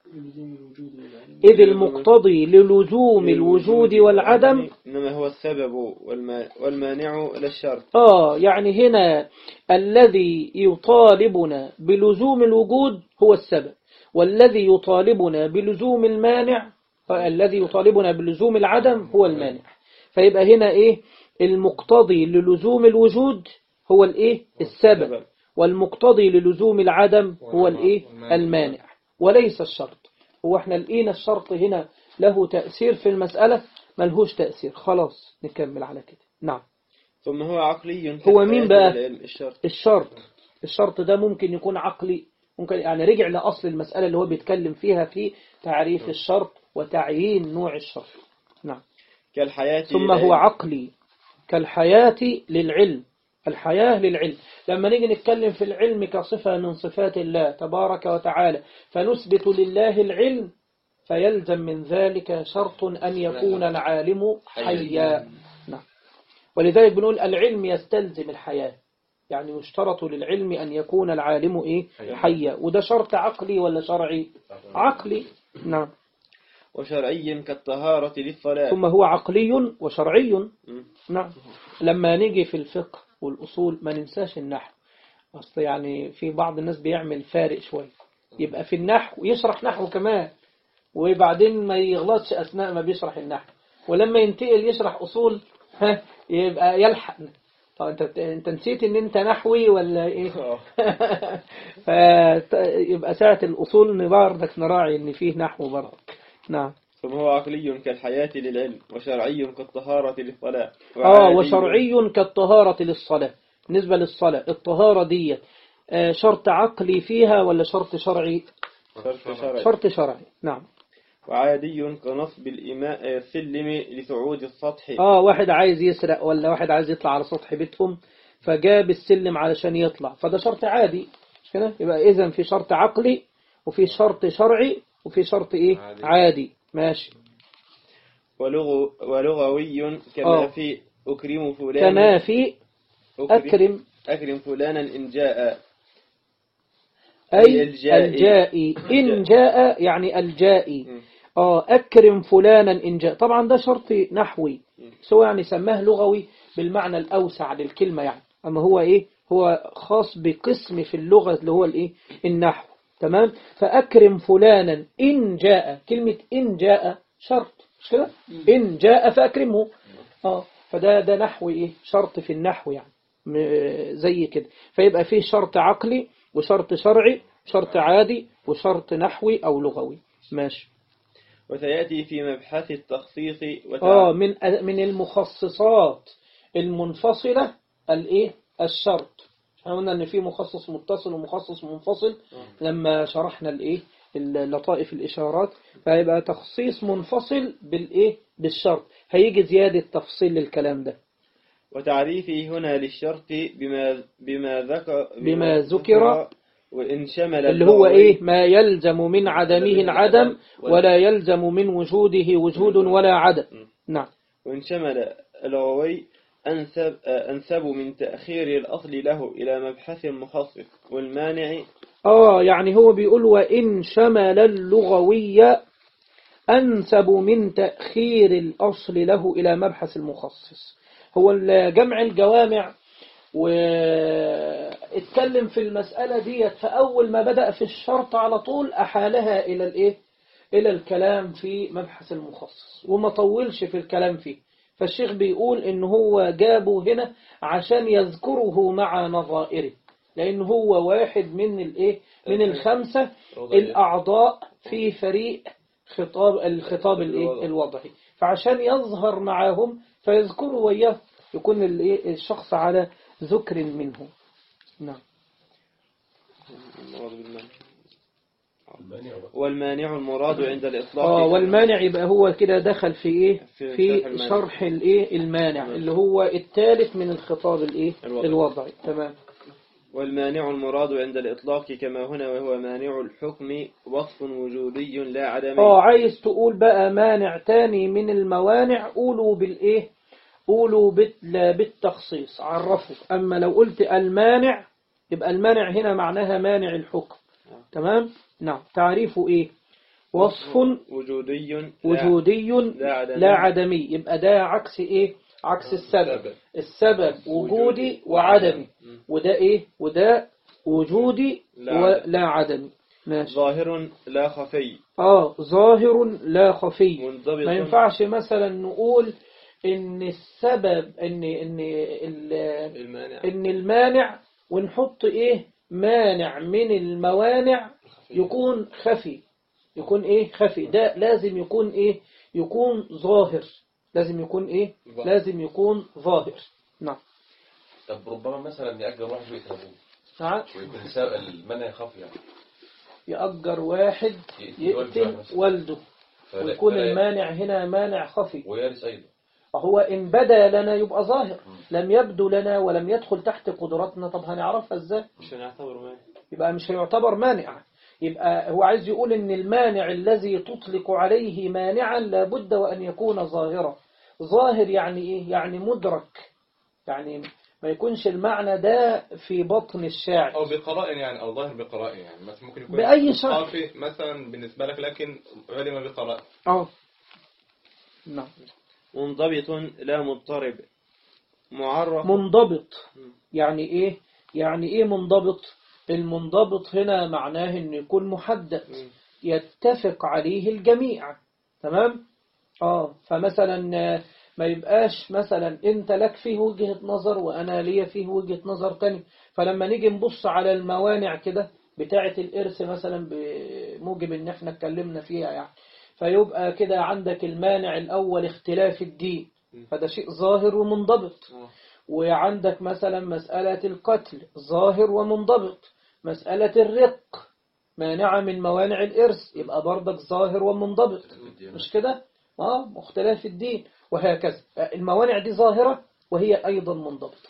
[SPEAKER 2] إذ المقتضي للزوم الوجود والعدم
[SPEAKER 3] إنما هو السبب والما والمانع للشرط
[SPEAKER 2] آه يعني هنا الذي يطالبنا بلزوم الوجود هو السبب والذي يطالبنا بلزوم المانع آه، الذي يطالبنا بلزوم العدم هو المانع فيبقى هنا إيه المقتضي للزوم الوجود هو الإيه السبب والمقتضي للزوم العدم هو الإيه المانع وليس الشرط هو احنا لقينا الشرط هنا له تأثير في المسألة ملهوش تأثير خلاص نكمل على كده نعم
[SPEAKER 3] ثم هو عقلي
[SPEAKER 2] هو مين بقى؟
[SPEAKER 3] العلم الشرط
[SPEAKER 2] الشرط الشرط ده ممكن يكون عقلي ممكن يعني رجع لأصل المسألة اللي هو بيتكلم فيها في تعريف الشرط وتعيين نوع الشرط نعم
[SPEAKER 3] كالحياة
[SPEAKER 2] ثم هو
[SPEAKER 3] للعلم.
[SPEAKER 2] عقلي كالحياة للعلم الحياة للعلم لما نيجي نتكلم في العلم كصفة من صفات الله تبارك وتعالى فنثبت لله العلم فيلزم من ذلك شرط أن يكون العالم حيا نعم ولذلك بنقول العلم يستلزم الحياة يعني يشترط للعلم أن يكون العالم إيه حيا وده شرط عقلي ولا شرعي عقلي نعم
[SPEAKER 3] وشرعي كالطهارة للصلاة
[SPEAKER 2] ثم هو عقلي وشرعي
[SPEAKER 3] مم.
[SPEAKER 2] نعم لما نيجي في الفقه والأصول ما ننساش النحو أصل يعني في بعض الناس بيعمل فارق شوية يبقى في النحو يشرح نحو كمان وبعدين ما يغلطش أثناء ما بيشرح النحو ولما ينتقل يشرح أصول ها يبقى يلحق طب انت انت نسيت ان انت نحوي ولا ايه فيبقى ساعة الأصول برضك نراعي ان فيه نحو برضك نعم
[SPEAKER 3] ثم هو عقلي كالحياة للعلم وشرعي كالطهارة للصلاة
[SPEAKER 2] اه
[SPEAKER 3] وعادي-
[SPEAKER 2] وشرعي كالطهارة للصلاة بالنسبة للصلاة الطهارة دي آه، شرط عقلي فيها ولا شرط شرعي
[SPEAKER 3] شرط شرعي
[SPEAKER 2] شرط شرعي نعم
[SPEAKER 3] وعادي كنصب الإماء السلم لصعود السطح
[SPEAKER 2] اه واحد عايز يسرق ولا واحد عايز يطلع على سطح بيتهم فجاب السلم علشان يطلع فده شرط عادي مش كده يبقى اذا في شرط عقلي وفي شرط شرعي وفي شرط ايه
[SPEAKER 4] عادي.
[SPEAKER 2] عادي ماشي
[SPEAKER 3] ولغو ولغوي كما
[SPEAKER 2] آه.
[SPEAKER 3] في أكرم فلان
[SPEAKER 2] كما في أكرم
[SPEAKER 3] أكرم فلانا إن جاء
[SPEAKER 2] أي
[SPEAKER 3] الجائي.
[SPEAKER 2] الجائي إن جاء يعني الجائي
[SPEAKER 3] م.
[SPEAKER 2] آه أكرم فلانا إن جاء طبعا ده شرط نحوي سواء يعني سماه لغوي بالمعنى الأوسع للكلمة يعني أما هو إيه هو خاص بقسم في اللغة اللي هو الإيه النحو تمام فأكرم فلانا إن جاء كلمة إن جاء شرط مش كده إن جاء فأكرمه آه فده ده نحو إيه شرط في النحو يعني م- زي كده فيبقى فيه شرط عقلي وشرط شرعي شرط عادي وشرط نحوي أو لغوي ماشي
[SPEAKER 3] وسيأتي في مبحث التخصيص
[SPEAKER 2] آه
[SPEAKER 3] وتع...
[SPEAKER 2] من من المخصصات المنفصلة الإيه الشرط احنا قلنا إن في مخصص متصل ومخصص منفصل لما شرحنا الإيه اللطائف الإشارات فهيبقى تخصيص منفصل بالإيه بالشرط هيجي زيادة تفصيل للكلام ده
[SPEAKER 3] وتعريفه هنا للشرط بما بما ذكر
[SPEAKER 2] بما ذكر
[SPEAKER 3] وإن شمل
[SPEAKER 2] اللي هو
[SPEAKER 3] اللغوي-
[SPEAKER 2] إيه ما يلزم من عدمه العدم ولا يلزم من وجوده وجود ولا عدم نعم
[SPEAKER 3] وإن شمل اللغوي أنسب, أنسب من تأخير الأصل له إلى مبحث مخصص والمانع
[SPEAKER 2] آه يعني هو بيقول وإن شمل اللغوي أنسب من تأخير الأصل له إلى مبحث المخصص هو جمع الجوامع واتكلم في المسألة ديت فأول ما بدأ في الشرط على طول أحالها إلى الإيه إلى الكلام في مبحث المخصص وما طولش في الكلام فيه فالشيخ بيقول إن هو جابه هنا عشان يذكره مع نظائره لأن هو واحد من الإيه من الخمسة الأعضاء في فريق خطاب الخطاب الإيه الوضعي فعشان يظهر معهم فيذكروا وياه يكون الإيه الشخص على ذكر منه نعم
[SPEAKER 3] والمانع المراد عند الإطلاق
[SPEAKER 2] اه والمانع يبقى هو كده دخل في ايه
[SPEAKER 3] في
[SPEAKER 2] في
[SPEAKER 3] شرح المانع.
[SPEAKER 2] شرح الايه المانع اللي هو الثالث من الخطاب الايه
[SPEAKER 3] الوضعي.
[SPEAKER 2] الوضعي تمام
[SPEAKER 3] والمانع المراد عند الإطلاق كما هنا وهو مانع الحكم وصف وجودي لا عدمي
[SPEAKER 2] اه عايز تقول بقى مانع تاني من الموانع قولوا بالايه قولوا بال- بالتخصيص عرفوا اما لو قلت المانع يبقى المانع هنا معناها مانع الحكم تمام نعم تعريفه ايه وصف
[SPEAKER 3] وجودي لا-
[SPEAKER 2] وجودي
[SPEAKER 3] لا عدمي.
[SPEAKER 2] لا عدمي يبقى ده عكس ايه عكس السبب السبب وجودي وعدمي وده ايه وده وجودي
[SPEAKER 3] لا
[SPEAKER 2] ولا عدمي ماشي
[SPEAKER 3] ظاهر لا خفي
[SPEAKER 2] اه ظاهر لا خفي
[SPEAKER 3] منضبط
[SPEAKER 2] ما ينفعش مثلا نقول ان السبب ان ان ال-
[SPEAKER 4] المانع
[SPEAKER 2] ان المانع ونحط ايه مانع من الموانع يكون خفي يكون ايه خفي ده لازم يكون ايه يكون ظاهر لازم يكون ايه
[SPEAKER 4] ظاهر.
[SPEAKER 2] لازم يكون ظاهر نعم
[SPEAKER 4] طب ربما مثلا يأجر واحد بيت أبوه
[SPEAKER 2] نعم
[SPEAKER 4] ويكون السبب المانع خفي يعني
[SPEAKER 2] يأجر واحد
[SPEAKER 4] يقتل والده
[SPEAKER 2] يقتل
[SPEAKER 4] مثلا.
[SPEAKER 2] والده
[SPEAKER 4] فلا-
[SPEAKER 2] ويكون
[SPEAKER 4] فلا-
[SPEAKER 2] المانع هنا مانع خفي
[SPEAKER 4] ويرث أيضا
[SPEAKER 2] فهو إن بدا لنا يبقى ظاهر لم يبدو لنا ولم يدخل تحت قدراتنا طب هنعرفها ازاي
[SPEAKER 3] مش هنعتبره مانع
[SPEAKER 2] يبقى مش هيعتبر مانع يبقى هو عايز يقول ان المانع الذي تطلق عليه مانعا لابد وان يكون ظاهرا ظاهر يعني ايه يعني مدرك يعني ما يكونش المعنى ده في بطن الشاعر
[SPEAKER 5] أو بقرائن يعني أو ظاهر بقرائن يعني مثلا ممكن يكون
[SPEAKER 2] بأي شرط.
[SPEAKER 5] قافي مثلا بالنسبة لك لكن علم بقرائن
[SPEAKER 2] اه نعم
[SPEAKER 3] منضبط لا مضطرب معرف
[SPEAKER 2] منضبط يعني ايه يعني ايه منضبط المنضبط هنا معناه انه يكون محدد يتفق عليه الجميع تمام اه فمثلا آه، ما يبقاش مثلا انت لك فيه وجهة نظر وانا ليا فيه وجهة نظر تاني فلما نيجي نبص على الموانع كده بتاعة الإرث مثلا بموجب ان احنا اتكلمنا فيها يعني فيبقى كده عندك المانع الأول اختلاف الدين فده شيء ظاهر ومنضبط وعندك مثلا مسألة القتل ظاهر ومنضبط مسألة الرق مانعة من موانع الإرث يبقى برضك ظاهر ومنضبط مش كده؟ اه مختلف الدين وهكذا الموانع دي ظاهرة وهي أيضا منضبطة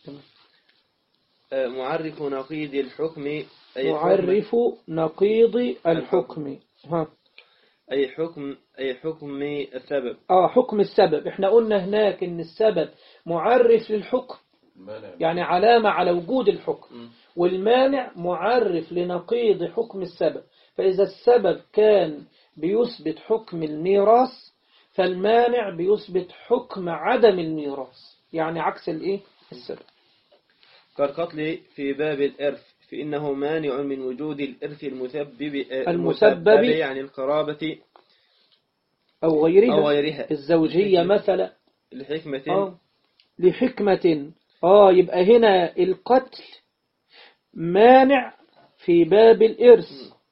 [SPEAKER 3] آه، معرف نقيض الحكم أي حكم
[SPEAKER 2] معرف نقيض الحكم ها
[SPEAKER 3] أي حكم أي حكم السبب
[SPEAKER 2] اه حكم السبب احنا قلنا هناك ان السبب معرف للحكم
[SPEAKER 4] المانع
[SPEAKER 2] يعني علامة على وجود الحكم والمانع معرف لنقيض حكم السبب فإذا السبب كان بيثبت حكم الميراث فالمانع بيثبت حكم عدم الميراث يعني عكس الايه السبب
[SPEAKER 3] كالقتل في باب الإرث فإنه مانع من وجود الإرث المسبب آه،
[SPEAKER 2] المسبب
[SPEAKER 3] يعني القرابة
[SPEAKER 2] أو غيرها
[SPEAKER 3] أو غيرها
[SPEAKER 2] الزوجية مثلا
[SPEAKER 3] لحكمة
[SPEAKER 2] آه لحكمة آه يبقى هنا القتل مانع في باب الإرث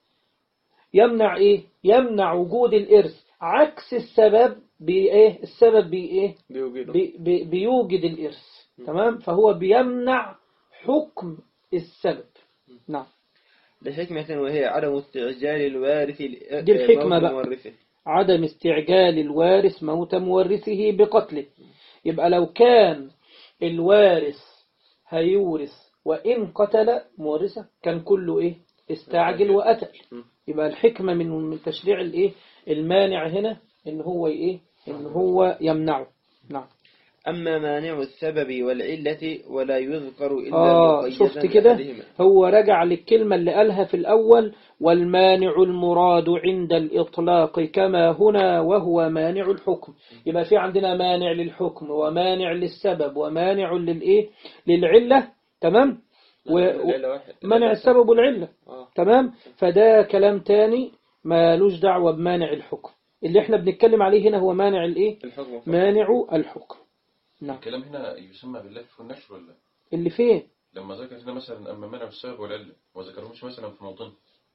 [SPEAKER 2] يمنع إيه يمنع وجود الإرث عكس السبب بإيه السبب بإيه
[SPEAKER 3] بيوجده
[SPEAKER 2] بي بي بيوجد الإرث تمام فهو بيمنع حكم السبب نعم
[SPEAKER 3] لحكمة وهي عدم استعجال الوارث ل-
[SPEAKER 2] دي الحكمة
[SPEAKER 3] موت
[SPEAKER 2] بقى.
[SPEAKER 3] مورثه
[SPEAKER 2] عدم استعجال الوارث موت مورثه بقتله يبقى لو كان الوارث هيورث وإن قتل مورثه كان كله إيه استعجل وقتل يبقى الحكمة من من تشريع الإيه المانع هنا إن هو إيه إن هو يمنعه نعم
[SPEAKER 3] أما مانع السبب والعلة ولا يذكر إلا
[SPEAKER 2] آه
[SPEAKER 3] مقيدا
[SPEAKER 2] شفت كده
[SPEAKER 3] بأحدهما.
[SPEAKER 2] هو رجع للكلمة اللي قالها في الأول والمانع المراد عند الإطلاق كما هنا وهو مانع الحكم يبقى في عندنا مانع للحكم ومانع للسبب ومانع للإيه للعلة تمام و-
[SPEAKER 3] العلة واحد.
[SPEAKER 2] منع السبب والعلة
[SPEAKER 3] آه.
[SPEAKER 2] تمام فده كلام تاني مالوش دعوة بمانع الحكم اللي احنا بنتكلم عليه هنا هو مانع الايه
[SPEAKER 3] الحكم فقط.
[SPEAKER 2] مانع الحكم نعم
[SPEAKER 4] الكلام هنا يسمى باللف والنشر ولا
[SPEAKER 2] اللي فين
[SPEAKER 4] لما ذكر هنا مثلا أما منع السبب والعلة ما ذكرهمش مثلا في موطن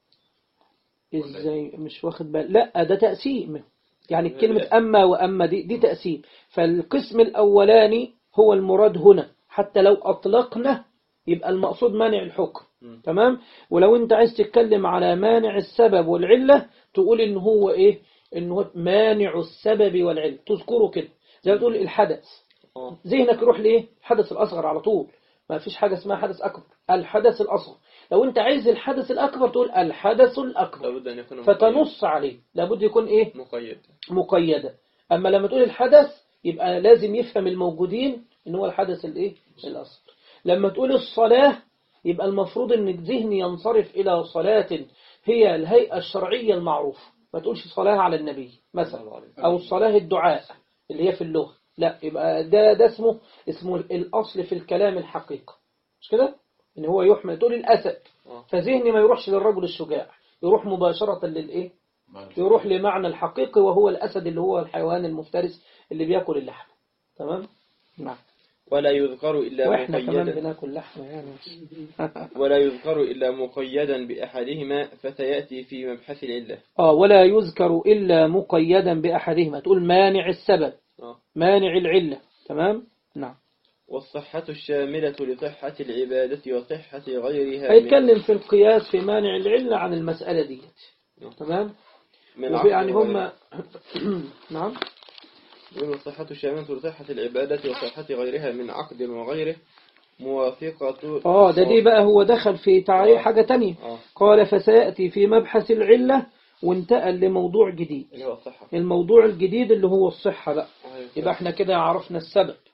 [SPEAKER 2] ازاي مش واخد بال لا ده تقسيم يعني كلمة أما وأما دي دي تقسيم فالقسم الأولاني هو المراد هنا حتى لو أطلقنا يبقى المقصود مانع الحكم تمام ولو أنت عايز تتكلم على مانع السبب والعلة تقول إن هو إيه إن هو مانع السبب والعلة تذكره كده زي ما تقول الحدث
[SPEAKER 3] آه.
[SPEAKER 2] ذهنك يروح لإيه الحدث الأصغر على طول ما فيش حاجة اسمها حدث أكبر الحدث الأصغر لو أنت عايز الحدث الأكبر تقول الحدث الأكبر
[SPEAKER 3] لابد أن يكون
[SPEAKER 2] فتنص عليه لابد يكون إيه
[SPEAKER 3] مقيد
[SPEAKER 2] مقيدة أما لما تقول الحدث يبقى لازم يفهم الموجودين إن هو الحدث الإيه الأصغر لما تقول الصلاة يبقى المفروض إن ذهني ينصرف إلى صلاة هي الهيئة الشرعية المعروفة ما تقولش صلاة على النبي مثلا أو الصلاة الدعاء اللي هي في اللغة لا يبقى ده ده اسمه اسمه الأصل في الكلام الحقيقة مش كده إن هو يحمل تقول الأسد فذهني ما يروحش للرجل الشجاع يروح مباشرة للإيه
[SPEAKER 4] معنى
[SPEAKER 2] يروح لمعنى الحقيقي وهو الأسد اللي هو الحيوان المفترس اللي بياكل اللحم تمام نعم
[SPEAKER 3] ولا يذكر إلا
[SPEAKER 2] واحنا كمان
[SPEAKER 3] مقيدا
[SPEAKER 2] بناكل لحم يعني
[SPEAKER 3] ولا يذكر إلا مقيدا بأحدهما فسيأتي في مبحث العلة
[SPEAKER 2] اه ولا يذكر إلا مقيدا بأحدهما تقول مانع السبب
[SPEAKER 3] آه.
[SPEAKER 2] مانع العلة تمام نعم
[SPEAKER 3] والصحة الشاملة لصحة العبادة وصحة غيرها من-
[SPEAKER 2] هيتكلم في القياس في مانع العلة عن المسألة دي تمام
[SPEAKER 3] من
[SPEAKER 2] وفي يعني
[SPEAKER 3] عقد
[SPEAKER 2] هم
[SPEAKER 3] وغيره.
[SPEAKER 2] نعم
[SPEAKER 3] يقول والصحة الشاملة لصحة العبادة وصحة غيرها من عقد وغيره موافقة
[SPEAKER 2] اه ده دي بقى هو دخل في تعريف
[SPEAKER 3] آه.
[SPEAKER 2] حاجة تانية
[SPEAKER 3] آه.
[SPEAKER 2] قال فسيأتي في مبحث العلة وانتقل لموضوع جديد
[SPEAKER 3] اللي هو الصحة
[SPEAKER 2] الموضوع الجديد اللي هو الصحة بقى
[SPEAKER 3] أيوة.
[SPEAKER 2] يبقى احنا كده عرفنا السبب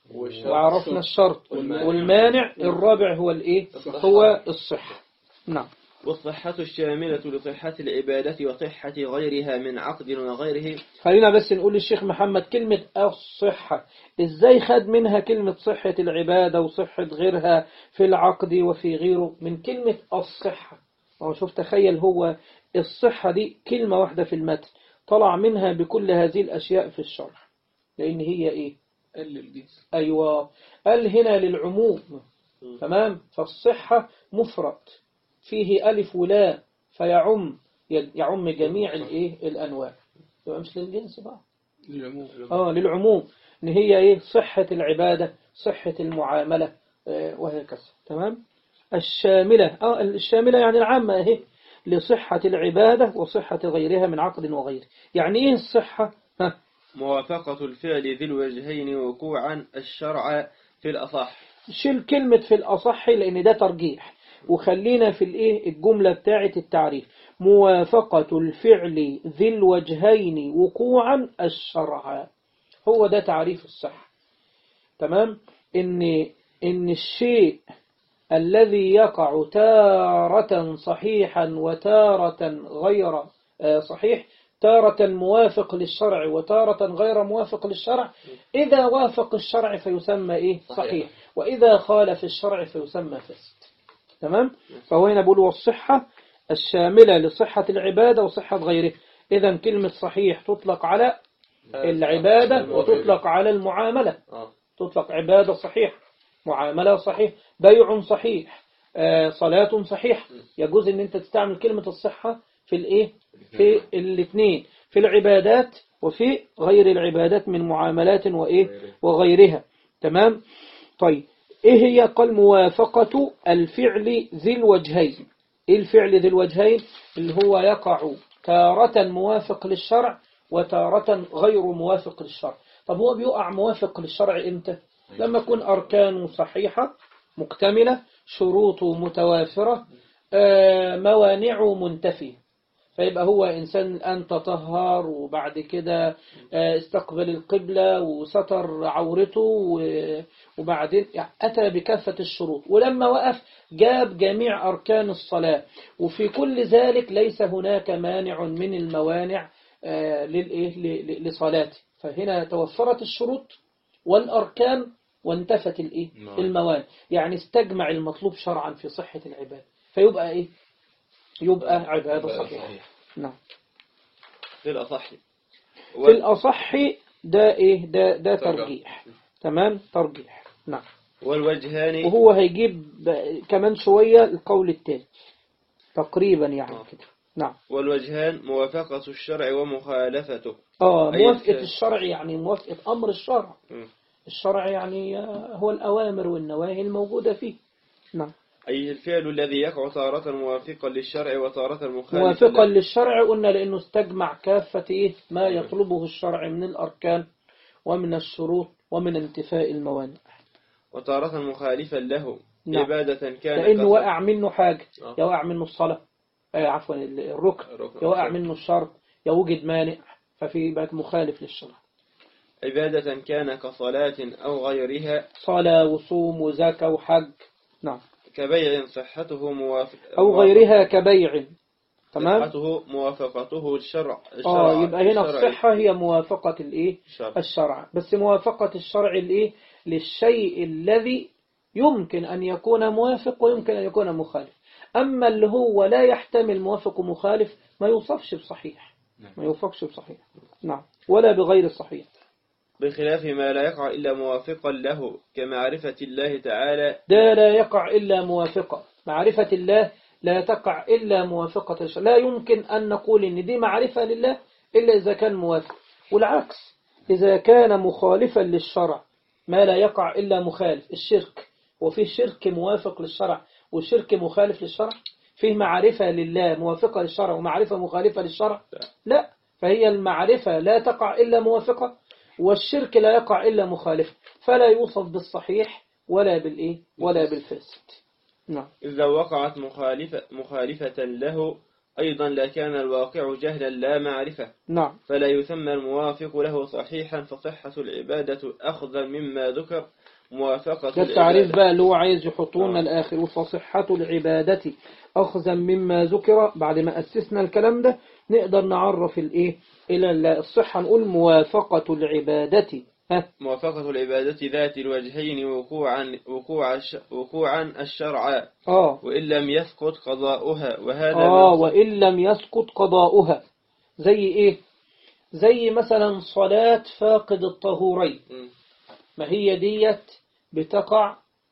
[SPEAKER 2] وعرفنا الشرط
[SPEAKER 3] والمانع.
[SPEAKER 2] والمانع الرابع هو الايه هو الصحة نعم
[SPEAKER 3] والصحة الشاملة لصحة العبادة وصحة غيرها من عقد وغيره
[SPEAKER 2] خلينا بس نقول للشيخ محمد كلمة الصحة ازاي خد منها كلمة صحة العبادة وصحة غيرها في العقد وفي غيره من كلمة الصحة هو شوف تخيل هو الصحة دي كلمة واحدة في المتن طلع منها بكل هذه الأشياء في الشرح لأن هي إيه
[SPEAKER 6] قل الجنس
[SPEAKER 2] أيوة قال هنا للعموم تمام فالصحة مفرد فيه ألف ولا فيعم يعم جميع الإيه الأنواع يبقى مش للجنس بقى
[SPEAKER 6] للعموم
[SPEAKER 2] آه للعموم إن هي إيه صحة العبادة صحة المعاملة آه وهكذا تمام الشاملة آه الشاملة يعني العامة اهي لصحة العبادة وصحة غيرها من عقد وغيره يعني إيه الصحة ها
[SPEAKER 3] موافقة الفعل ذي الوجهين وقوعا الشرع في الأصح
[SPEAKER 2] شيل كلمة في الأصح لأن ده ترجيح وخلينا في الإيه الجملة بتاعة التعريف موافقة الفعل ذي الوجهين وقوعا الشرع هو ده تعريف الصحة تمام إن إن الشيء الذي يقع تارة صحيحا وتارة غير آه، صحيح تارة موافق للشرع وتارة غير موافق للشرع إذا وافق الشرع فيسمى إيه صحيح وإذا خالف الشرع فيسمى فاسد تمام فهو هنا بيقول والصحة الشاملة لصحة العبادة وصحة غيره إذا كلمة صحيح تطلق على العبادة وتطلق على المعاملة
[SPEAKER 3] آه.
[SPEAKER 2] تطلق عبادة صحيح معاملة صحيح بيع صحيح آه، صلاة صحيح يجوز ان انت تستعمل كلمة الصحة في الايه في الاثنين في العبادات وفي غير العبادات من معاملات وايه وغيرها تمام طيب ايه هي قال موافقة الفعل ذي الوجهين ايه الفعل ذي الوجهين اللي هو يقع تارة موافق للشرع وتارة غير موافق للشرع طب هو بيقع موافق للشرع امتى لما يكون أركانه صحيحة مكتملة شروطه متوافرة آه، موانعه منتفية فيبقى هو إنسان الآن تطهر وبعد كده آه، استقبل القبلة وستر عورته و- وبعدين يعني أتى بكافة الشروط ولما وقف جاب جميع أركان الصلاة وفي كل ذلك ليس هناك مانع من الموانع آه، للإيه ل- ل- لصلاته فهنا توفرت الشروط والأركان وانتفت الإيه الموانع يعني استجمع المطلوب شرعا في صحة العبادة فيبقى إيه يبقى عبادة صحيحة نعم
[SPEAKER 3] في الأصح
[SPEAKER 2] في الأصح ده إيه ده ده ترجيح تمام ترجيح نعم
[SPEAKER 3] والوجهان
[SPEAKER 2] وهو هيجيب ب- كمان شوية القول التالي تقريبا يعني
[SPEAKER 3] آه.
[SPEAKER 2] كده نعم
[SPEAKER 3] والوجهان موافقة الشرع ومخالفته
[SPEAKER 2] اه
[SPEAKER 3] أي
[SPEAKER 2] موافقة
[SPEAKER 3] الت-
[SPEAKER 2] الشرع يعني موافقة أمر الشرع
[SPEAKER 3] مم.
[SPEAKER 2] الشرع يعني آه، هو الأوامر والنواهي الموجودة فيه نعم
[SPEAKER 3] أي الفعل الذي يقع تارة موافقا للشرع وتارة مخالفا
[SPEAKER 2] موافقا
[SPEAKER 3] له.
[SPEAKER 2] للشرع قلنا لأنه استجمع كافة إيه ما يطلبه الشرع من الأركان ومن الشروط ومن انتفاء الموانع
[SPEAKER 3] وتارة مخالفا له
[SPEAKER 2] نعم.
[SPEAKER 3] عبادة كان
[SPEAKER 2] لأنه
[SPEAKER 3] كص-
[SPEAKER 2] وقع منه حاجة
[SPEAKER 3] آه.
[SPEAKER 2] يا وقع منه الصلاة آه عفوا ال- الركن
[SPEAKER 3] الركن.
[SPEAKER 2] يا وقع منه الشرط يا وجد مانع ففي بقى مخالف للشرع
[SPEAKER 3] عبادة كان كصلاة أو غيرها
[SPEAKER 2] صلاة وصوم وزكاة وحج نعم
[SPEAKER 3] كبيع صحته موافق
[SPEAKER 2] أو غيرها كبيع تمام
[SPEAKER 3] صحته موافقته الشرع
[SPEAKER 2] اه
[SPEAKER 3] الشرع-
[SPEAKER 2] يبقى هنا
[SPEAKER 3] الشرع-
[SPEAKER 2] الصحة هي موافقة الايه
[SPEAKER 3] الشرع.
[SPEAKER 2] الشرع بس موافقة الشرع الايه للشيء الذي يمكن أن يكون موافق ويمكن أن يكون مخالف أما اللي هو لا يحتمل موافق ومخالف ما يوصفش بصحيح ما يوصفش بصحيح نعم ولا بغير صحيح
[SPEAKER 3] بخلاف ما لا يقع إلا موافقا له كمعرفة الله تعالى
[SPEAKER 2] ده لا يقع إلا موافقة معرفة الله لا تقع إلا موافقة الشرع لا يمكن أن نقول إن دي معرفة لله إلا إذا كان موافق والعكس إذا كان مخالفا للشرع ما لا يقع إلا مخالف الشرك وفيه شرك موافق للشرع وشرك مخالف للشرع فيه معرفة لله موافقة للشرع ومعرفة مخالفة للشرع لا فهي المعرفة لا تقع إلا موافقة والشرك لا يقع إلا مخالف فلا يوصف بالصحيح ولا بالإيه ولا بالفاسد نعم
[SPEAKER 3] إذا وقعت مخالفة, مخالفة له أيضا لكان الواقع جهلا لا معرفة
[SPEAKER 2] نعم
[SPEAKER 3] فلا يسمى الموافق له صحيحا فصحة العبادة أخذا مما ذكر موافقة
[SPEAKER 2] ده التعريف
[SPEAKER 3] العبادة
[SPEAKER 2] بقى اللي هو عايز يحطون
[SPEAKER 3] آه.
[SPEAKER 2] الآخر فصحة العبادة أخذا مما ذكر بعد ما أسسنا الكلام ده نقدر نعرف الإيه إلى ال- الصحة نقول موافقة العبادة ها
[SPEAKER 3] موافقة العبادة ذات الوجهين وقوعا وقوع الش- وقوعا الشرع
[SPEAKER 2] آه
[SPEAKER 3] وإن لم يسقط قضاؤها وهذا
[SPEAKER 2] آه
[SPEAKER 3] من-
[SPEAKER 2] وإن لم يسقط قضاؤها زي إيه زي مثلا صلاة فاقد الطهورين
[SPEAKER 3] مم.
[SPEAKER 2] ما هي ديت بتقع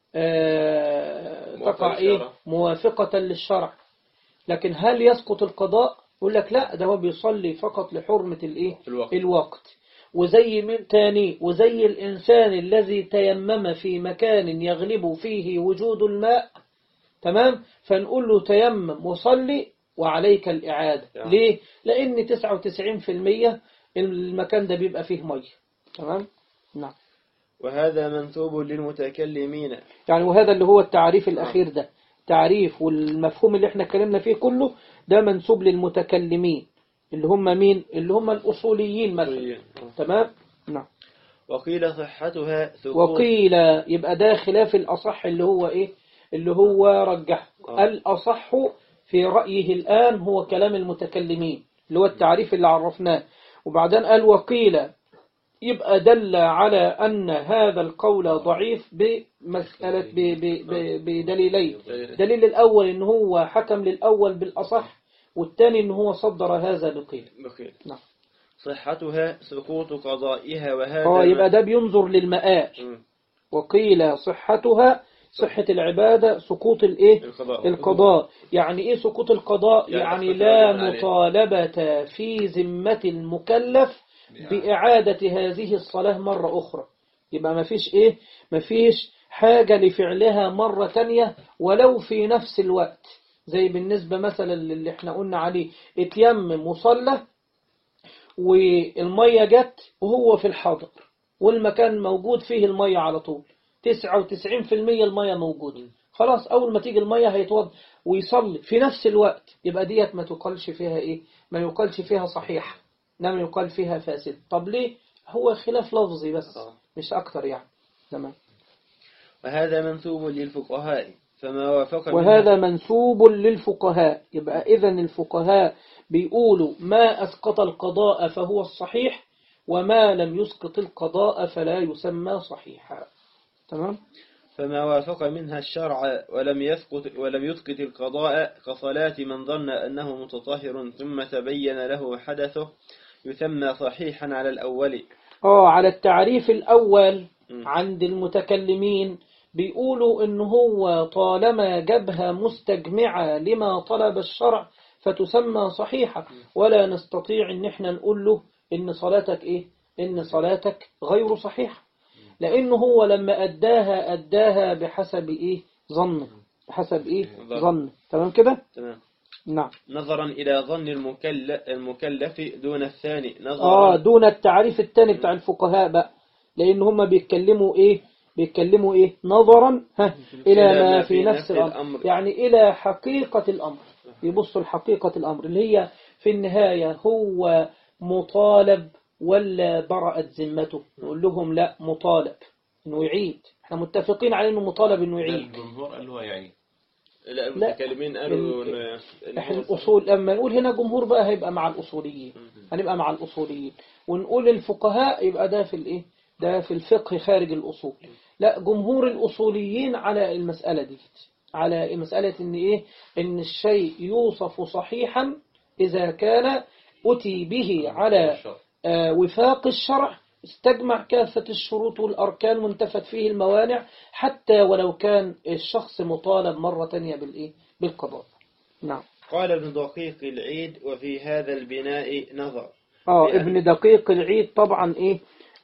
[SPEAKER 2] آه
[SPEAKER 5] موافقة
[SPEAKER 2] تقع إيه
[SPEAKER 5] للشرع.
[SPEAKER 2] موافقة للشرع لكن هل يسقط القضاء يقول لك لا ده هو بيصلي فقط لحرمة الإيه
[SPEAKER 3] الوقت.
[SPEAKER 2] الوقت وزي من تاني وزي الإنسان الذي تيمم في مكان يغلب فيه وجود الماء تمام فنقول له تيمم وصلي وعليك الإعادة
[SPEAKER 3] نعم.
[SPEAKER 2] ليه لأن 99% المكان ده بيبقى فيه مية تمام نعم
[SPEAKER 3] وهذا منسوب للمتكلمين
[SPEAKER 2] يعني وهذا اللي هو التعريف الأخير ده تعريف والمفهوم اللي احنا اتكلمنا فيه كله ده منسوب للمتكلمين اللي هم مين اللي هم الأصوليين مثلا
[SPEAKER 3] أصوليين.
[SPEAKER 2] تمام نعم
[SPEAKER 3] وقيل صحتها سقوط
[SPEAKER 2] وقيل يبقى ده خلاف الأصح اللي هو إيه اللي هو رجح
[SPEAKER 3] آه.
[SPEAKER 2] الأصح في رأيه الآن هو كلام المتكلمين اللي هو التعريف اللي عرفناه وبعدين قال وقيل يبقى دل على أن هذا القول ضعيف بمسألة ب- ب- ب- بدليلين دليل الأول إن هو حكم للأول بالأصح والثاني إن هو صدر هذا بقيل
[SPEAKER 3] بخير
[SPEAKER 2] نعم.
[SPEAKER 3] صحتها سقوط قضائها وهذا
[SPEAKER 2] اه يبقى ده بينظر للمآل
[SPEAKER 3] مم.
[SPEAKER 2] وقيل صحتها صحة العبادة سقوط الايه
[SPEAKER 3] القضاء.
[SPEAKER 2] القضاء يعني ايه سقوط القضاء
[SPEAKER 5] يعني
[SPEAKER 2] يعني
[SPEAKER 5] يسقط
[SPEAKER 2] لا
[SPEAKER 5] الواجب عليه.
[SPEAKER 2] مطالبة في ذمة المكلف بإعادة هذه الصلاة مرة أخرى يبقى ما فيش ايه ما فيش حاجة لفعلها مرة تانية ولو في نفس الوقت زي بالنسبة مثلا اللي احنا قلنا عليه اتيمم وصلى والمية جت وهو في الحاضر والمكان موجود فيه المية على طول 99% المية موجودة خلاص أول ما تيجي المية هيتوضى ويصلي في نفس الوقت يبقى ديت ما تقالش فيها إيه ما يقالش فيها صحيح إنما يقال فيها فاسد طب ليه هو خلاف لفظي بس
[SPEAKER 3] آه.
[SPEAKER 2] مش أكتر يعني تمام
[SPEAKER 3] وهذا منسوب للفقهاء فما وافق منها-
[SPEAKER 2] وهذا منسوب للفقهاء يبقى إذا الفقهاء بيقولوا ما أسقط القضاء فهو الصحيح وما لم يسقط القضاء فلا يسمى صحيحا تمام
[SPEAKER 3] فما وافق منها الشرع ولم يسقط ولم يسقط القضاء كصلاة من ظن أنه متطهر ثم تبين له حدثه يسمى صحيحا على الأول
[SPEAKER 2] آه على التعريف الأول
[SPEAKER 3] م.
[SPEAKER 2] عند المتكلمين بيقولوا إن هو طالما جبهة مستجمعة لما طلب الشرع فتسمى صحيحة ولا نستطيع إن احنا نقول له إن صلاتك إيه إن صلاتك غير صحيحة لأنه هو لما أداها أداها بحسب إيه ظنه بحسب إيه
[SPEAKER 3] ظن.
[SPEAKER 2] ظنه تمام كده
[SPEAKER 3] تمام
[SPEAKER 2] نعم
[SPEAKER 3] نظرا إلى ظن المكلف, المكلف دون الثاني
[SPEAKER 2] آه
[SPEAKER 3] نظرا
[SPEAKER 2] دون التعريف الثاني بتاع الفقهاء بقى لأن هم بيتكلموا إيه بيتكلموا إيه نظرا ها إلى ما في نفس الأمر
[SPEAKER 3] الأمر.
[SPEAKER 2] يعني إلى حقيقة الأمر يبصوا لحقيقة الأمر اللي هي في النهاية هو مطالب ولا برأت ذمته نقول لهم لا مطالب إنه يعيد احنا متفقين على إنه مطالب إنه يعيد
[SPEAKER 4] الجمهور قال له يعني
[SPEAKER 3] لا المتكلمين قالوا إن- إن
[SPEAKER 2] احنا
[SPEAKER 3] هو
[SPEAKER 2] الأصول لما نقول هنا جمهور بقى هيبقى مع الأصوليين هنبقى مع الأصوليين ونقول الفقهاء يبقى ده في الإيه ده في الفقه خارج الأصول لا جمهور الأصوليين على المسألة دي على مسألة إن إيه إن الشيء يوصف صحيحا إذا كان أتي به على آه، وفاق الشرع استجمع كافة الشروط والأركان وانتفت فيه الموانع حتى ولو كان الشخص مطالب مرة تانية بالإيه بالقضاء نعم
[SPEAKER 3] قال ابن دقيق العيد وفي هذا البناء نظر
[SPEAKER 2] اه
[SPEAKER 3] يعني-
[SPEAKER 2] ابن دقيق العيد طبعا ايه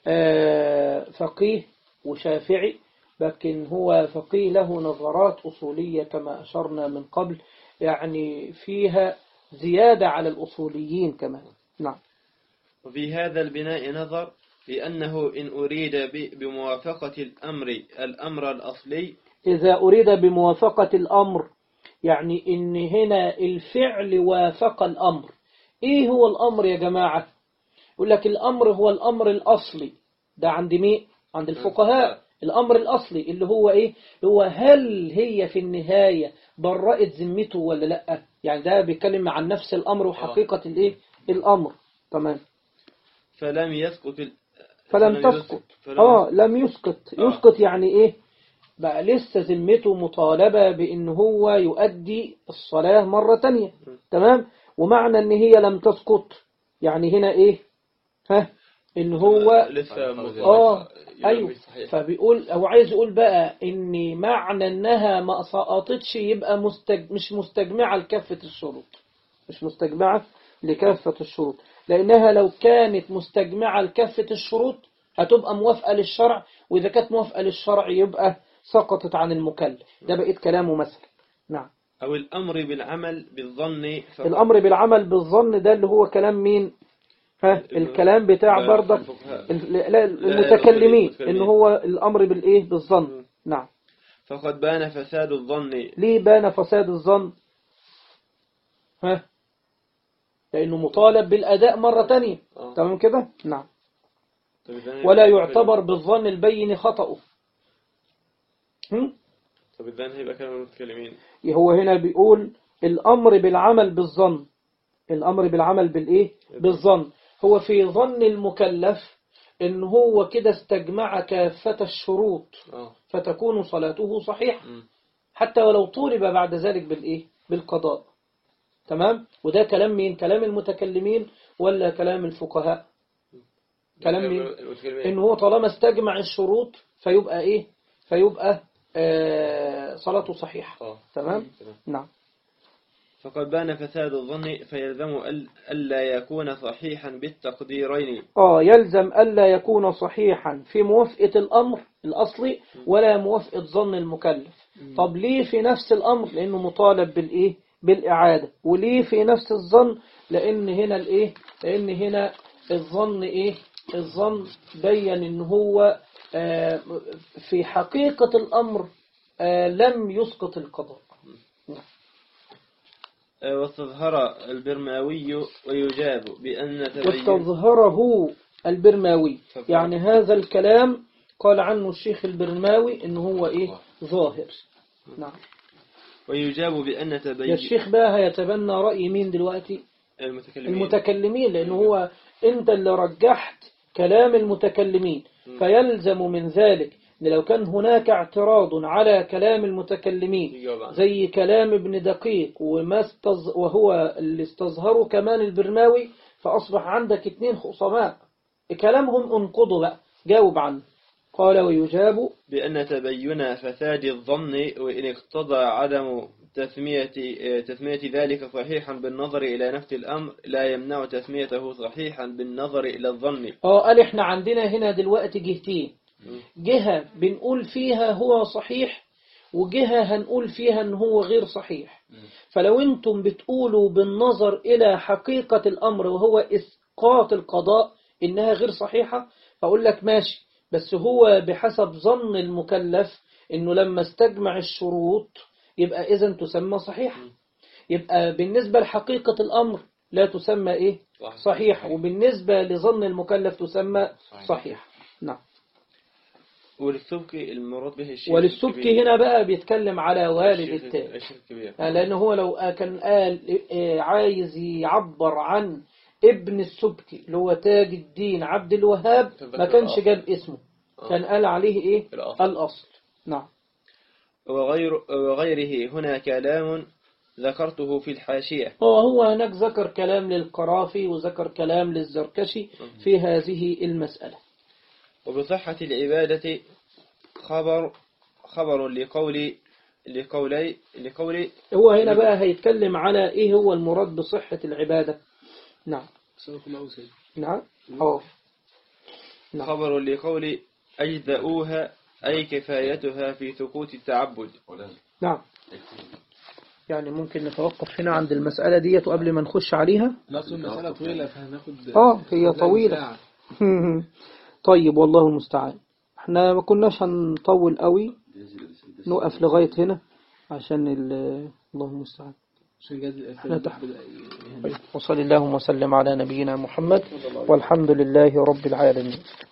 [SPEAKER 2] آه فقيه وشافعي لكن هو فقيه له نظرات أصولية كما أشرنا من قبل يعني فيها زيادة على الأصوليين كمان نعم
[SPEAKER 3] وفي هذا البناء نظر لأنه إن أريد ب- بموافقة الأمر الأمر الأصلي
[SPEAKER 2] إذا أريد بموافقة الأمر يعني إن هنا الفعل وافق الأمر إيه هو الأمر يا جماعة يقول لك الأمر هو الأمر الأصلي ده عند مين عند الفقهاء الأمر الأصلي اللي هو إيه اللي هو هل هي في النهاية برأت ذمته ولا لأ يعني ده بيتكلم عن نفس الأمر وحقيقة الإيه الأمر تمام
[SPEAKER 3] فلم يسقط ال...
[SPEAKER 2] فلم
[SPEAKER 3] يسقط.
[SPEAKER 2] تسقط
[SPEAKER 3] فلم
[SPEAKER 2] اه لم يسقط
[SPEAKER 3] آه.
[SPEAKER 2] يسقط يعني ايه بقى لسه ذمته مطالبة بان هو يؤدي الصلاة مرة تانية تمام ومعنى ان هي لم تسقط يعني هنا ايه ها ان هو
[SPEAKER 3] لسه مطالب.
[SPEAKER 2] اه
[SPEAKER 3] يبقى
[SPEAKER 2] ايوه
[SPEAKER 3] مش صحيح.
[SPEAKER 2] فبيقول هو عايز يقول بقى ان معنى انها ما سقطتش يبقى مستج... مش مستجمعة لكافة الشروط مش مستجمعة لكافة الشروط لانها لو كانت مستجمعة لكافة الشروط هتبقى موافقة للشرع واذا كانت موافقة للشرع يبقى سقطت عن المكلف ده بقيت كلامه مثلا نعم
[SPEAKER 3] أو الأمر بالعمل بالظن فقط.
[SPEAKER 2] الامر بالعمل بالظن ده اللي هو كلام مين ها الكلام بتاع
[SPEAKER 3] لا،
[SPEAKER 2] برضك
[SPEAKER 3] الفقهاء.
[SPEAKER 2] ال- لا المتكلمين
[SPEAKER 3] المتكلمين.
[SPEAKER 2] ان هو الامر بالايه بالظن نعم
[SPEAKER 3] فقد بان فساد الظن
[SPEAKER 2] ليه بان فساد الظن ها لانه مطالب بالاداء مرة تانية
[SPEAKER 3] آه.
[SPEAKER 2] تمام كده نعم
[SPEAKER 3] طب إذن
[SPEAKER 2] ولا
[SPEAKER 3] هيبقى-
[SPEAKER 2] يعتبر بالظن البين خطأه هم؟
[SPEAKER 3] طب إذن هيبقى كلام المتكلمين
[SPEAKER 2] هو هنا بيقول الأمر بالعمل بالظن الأمر بالعمل بالإيه بالظن هو في ظن المكلف إن هو كده استجمع كافة الشروط
[SPEAKER 3] اه
[SPEAKER 2] فتكون صلاته صحيحة
[SPEAKER 3] مم.
[SPEAKER 2] حتى ولو طولب بعد ذلك بالإيه بالقضاء تمام وده كلام مين كلام المتكلمين ولا كلام الفقهاء كلام مين
[SPEAKER 3] المتكلمين
[SPEAKER 2] إن هو طالما استجمع الشروط فيبقى إيه فيبقى آه صلاته صحيحة
[SPEAKER 3] اه
[SPEAKER 2] تمام
[SPEAKER 3] تمام.
[SPEAKER 2] نعم
[SPEAKER 3] فقد بان فساد الظن فيلزم ال- ألا يكون صحيحا بالتقديرين
[SPEAKER 2] آه يلزم ألا يكون صحيحا في موافقة الأمر الأصلي ولا موافقة ظن المكلف طب ليه في نفس الأمر لأنه مطالب بالإيه بالإعادة وليه في نفس الظن لأن هنا الإيه لأن هنا الظن إيه الظن بين إن هو آه، في حقيقة الأمر آه، لم يسقط القضاء
[SPEAKER 3] آه، واستظهر البرماوي ويجاب بأن تبين
[SPEAKER 2] واستظهره البرماوي يعني هذا الكلام قال عنه الشيخ البرماوي إن هو إيه ظاهر نعم
[SPEAKER 3] ويجاب بأن
[SPEAKER 2] يا
[SPEAKER 3] تبين
[SPEAKER 2] الشيخ بقى هيتبنى رأي مين دلوقتي
[SPEAKER 3] المتكلمين
[SPEAKER 2] المتكلمين لأن هو أنت اللي رجحت كلام المتكلمين فيلزم من ذلك إن لو كان هناك اعتراض على كلام المتكلمين
[SPEAKER 3] يجاب عنه.
[SPEAKER 2] زي كلام ابن دقيق وما استظ... وهو اللي استظهره كمان البرماوي فأصبح عندك اتنين خصماء كلامهم انقضوا بقى جاوب عنه قال ويجاب
[SPEAKER 3] بأن تبين فساد الظن وإن اقتضى عدم تسمية آه، تسمية ذلك صحيحا بالنظر إلى نفس الأمر لا يمنع تسميته صحيحا بالنظر إلى الظن
[SPEAKER 2] اه قال احنا عندنا هنا دلوقتي جهتين جهة بنقول فيها هو صحيح وجهة هنقول فيها ان هو غير صحيح فلو انتم بتقولوا بالنظر الى حقيقة الامر وهو اسقاط القضاء انها غير صحيحة فاقول لك ماشي بس هو بحسب ظن المكلف انه لما استجمع الشروط يبقى اذا تسمى صحيحة يبقى بالنسبة لحقيقة الامر لا تسمى ايه
[SPEAKER 3] صح.
[SPEAKER 2] صحيح وبالنسبة لظن المكلف تسمى صحيح نعم
[SPEAKER 3] وللسبك المراد به الشيخ
[SPEAKER 2] وللسبك
[SPEAKER 3] الكبير.
[SPEAKER 2] هنا بقى بيتكلم على والد
[SPEAKER 3] الشيخ-
[SPEAKER 2] التالي
[SPEAKER 3] الشيخ الكبير
[SPEAKER 2] يعني لأنه هو لو كان قال آه، عايز يعبر عن ابن السبكي اللي هو تاج الدين عبد الوهاب
[SPEAKER 5] كان
[SPEAKER 2] ما
[SPEAKER 5] ذكر
[SPEAKER 2] كانش
[SPEAKER 5] الأصل.
[SPEAKER 2] جاب اسمه كان قال عليه ايه
[SPEAKER 5] الأصل.
[SPEAKER 2] الأصل نعم
[SPEAKER 3] وغير وغيره هنا كلام ذكرته في الحاشية
[SPEAKER 2] هو هو هناك ذكر كلام للقرافي وذكر كلام للزركشي في هذه المسألة
[SPEAKER 3] وبصحة العبادة خبر خبر لقول لقولي لقول
[SPEAKER 2] هو هنا بقى هيتكلم على ايه هو المراد بصحة العبادة نعم
[SPEAKER 6] سنكم أوسل
[SPEAKER 2] نعم اه نعم.
[SPEAKER 3] خبر لقول أجزأوها أي كفايتها في سقوط التعبد
[SPEAKER 4] ولا
[SPEAKER 2] نعم يعني ممكن نتوقف هنا عند المسألة ديت وقبل ما نخش عليها
[SPEAKER 6] لا أصل المسألة طويلة فهناخد
[SPEAKER 2] اه هي
[SPEAKER 6] هناخد
[SPEAKER 2] طويلة
[SPEAKER 6] ساعة.
[SPEAKER 2] طيب والله المستعان احنا ما كناش هنطول قوي نقف لغاية هنا عشان ال- الله المستعان
[SPEAKER 6] عشان جاز
[SPEAKER 2] لا تحت.
[SPEAKER 6] يعني
[SPEAKER 2] وصل اللهم وسلم على نبينا محمد والحمد لله رب العالمين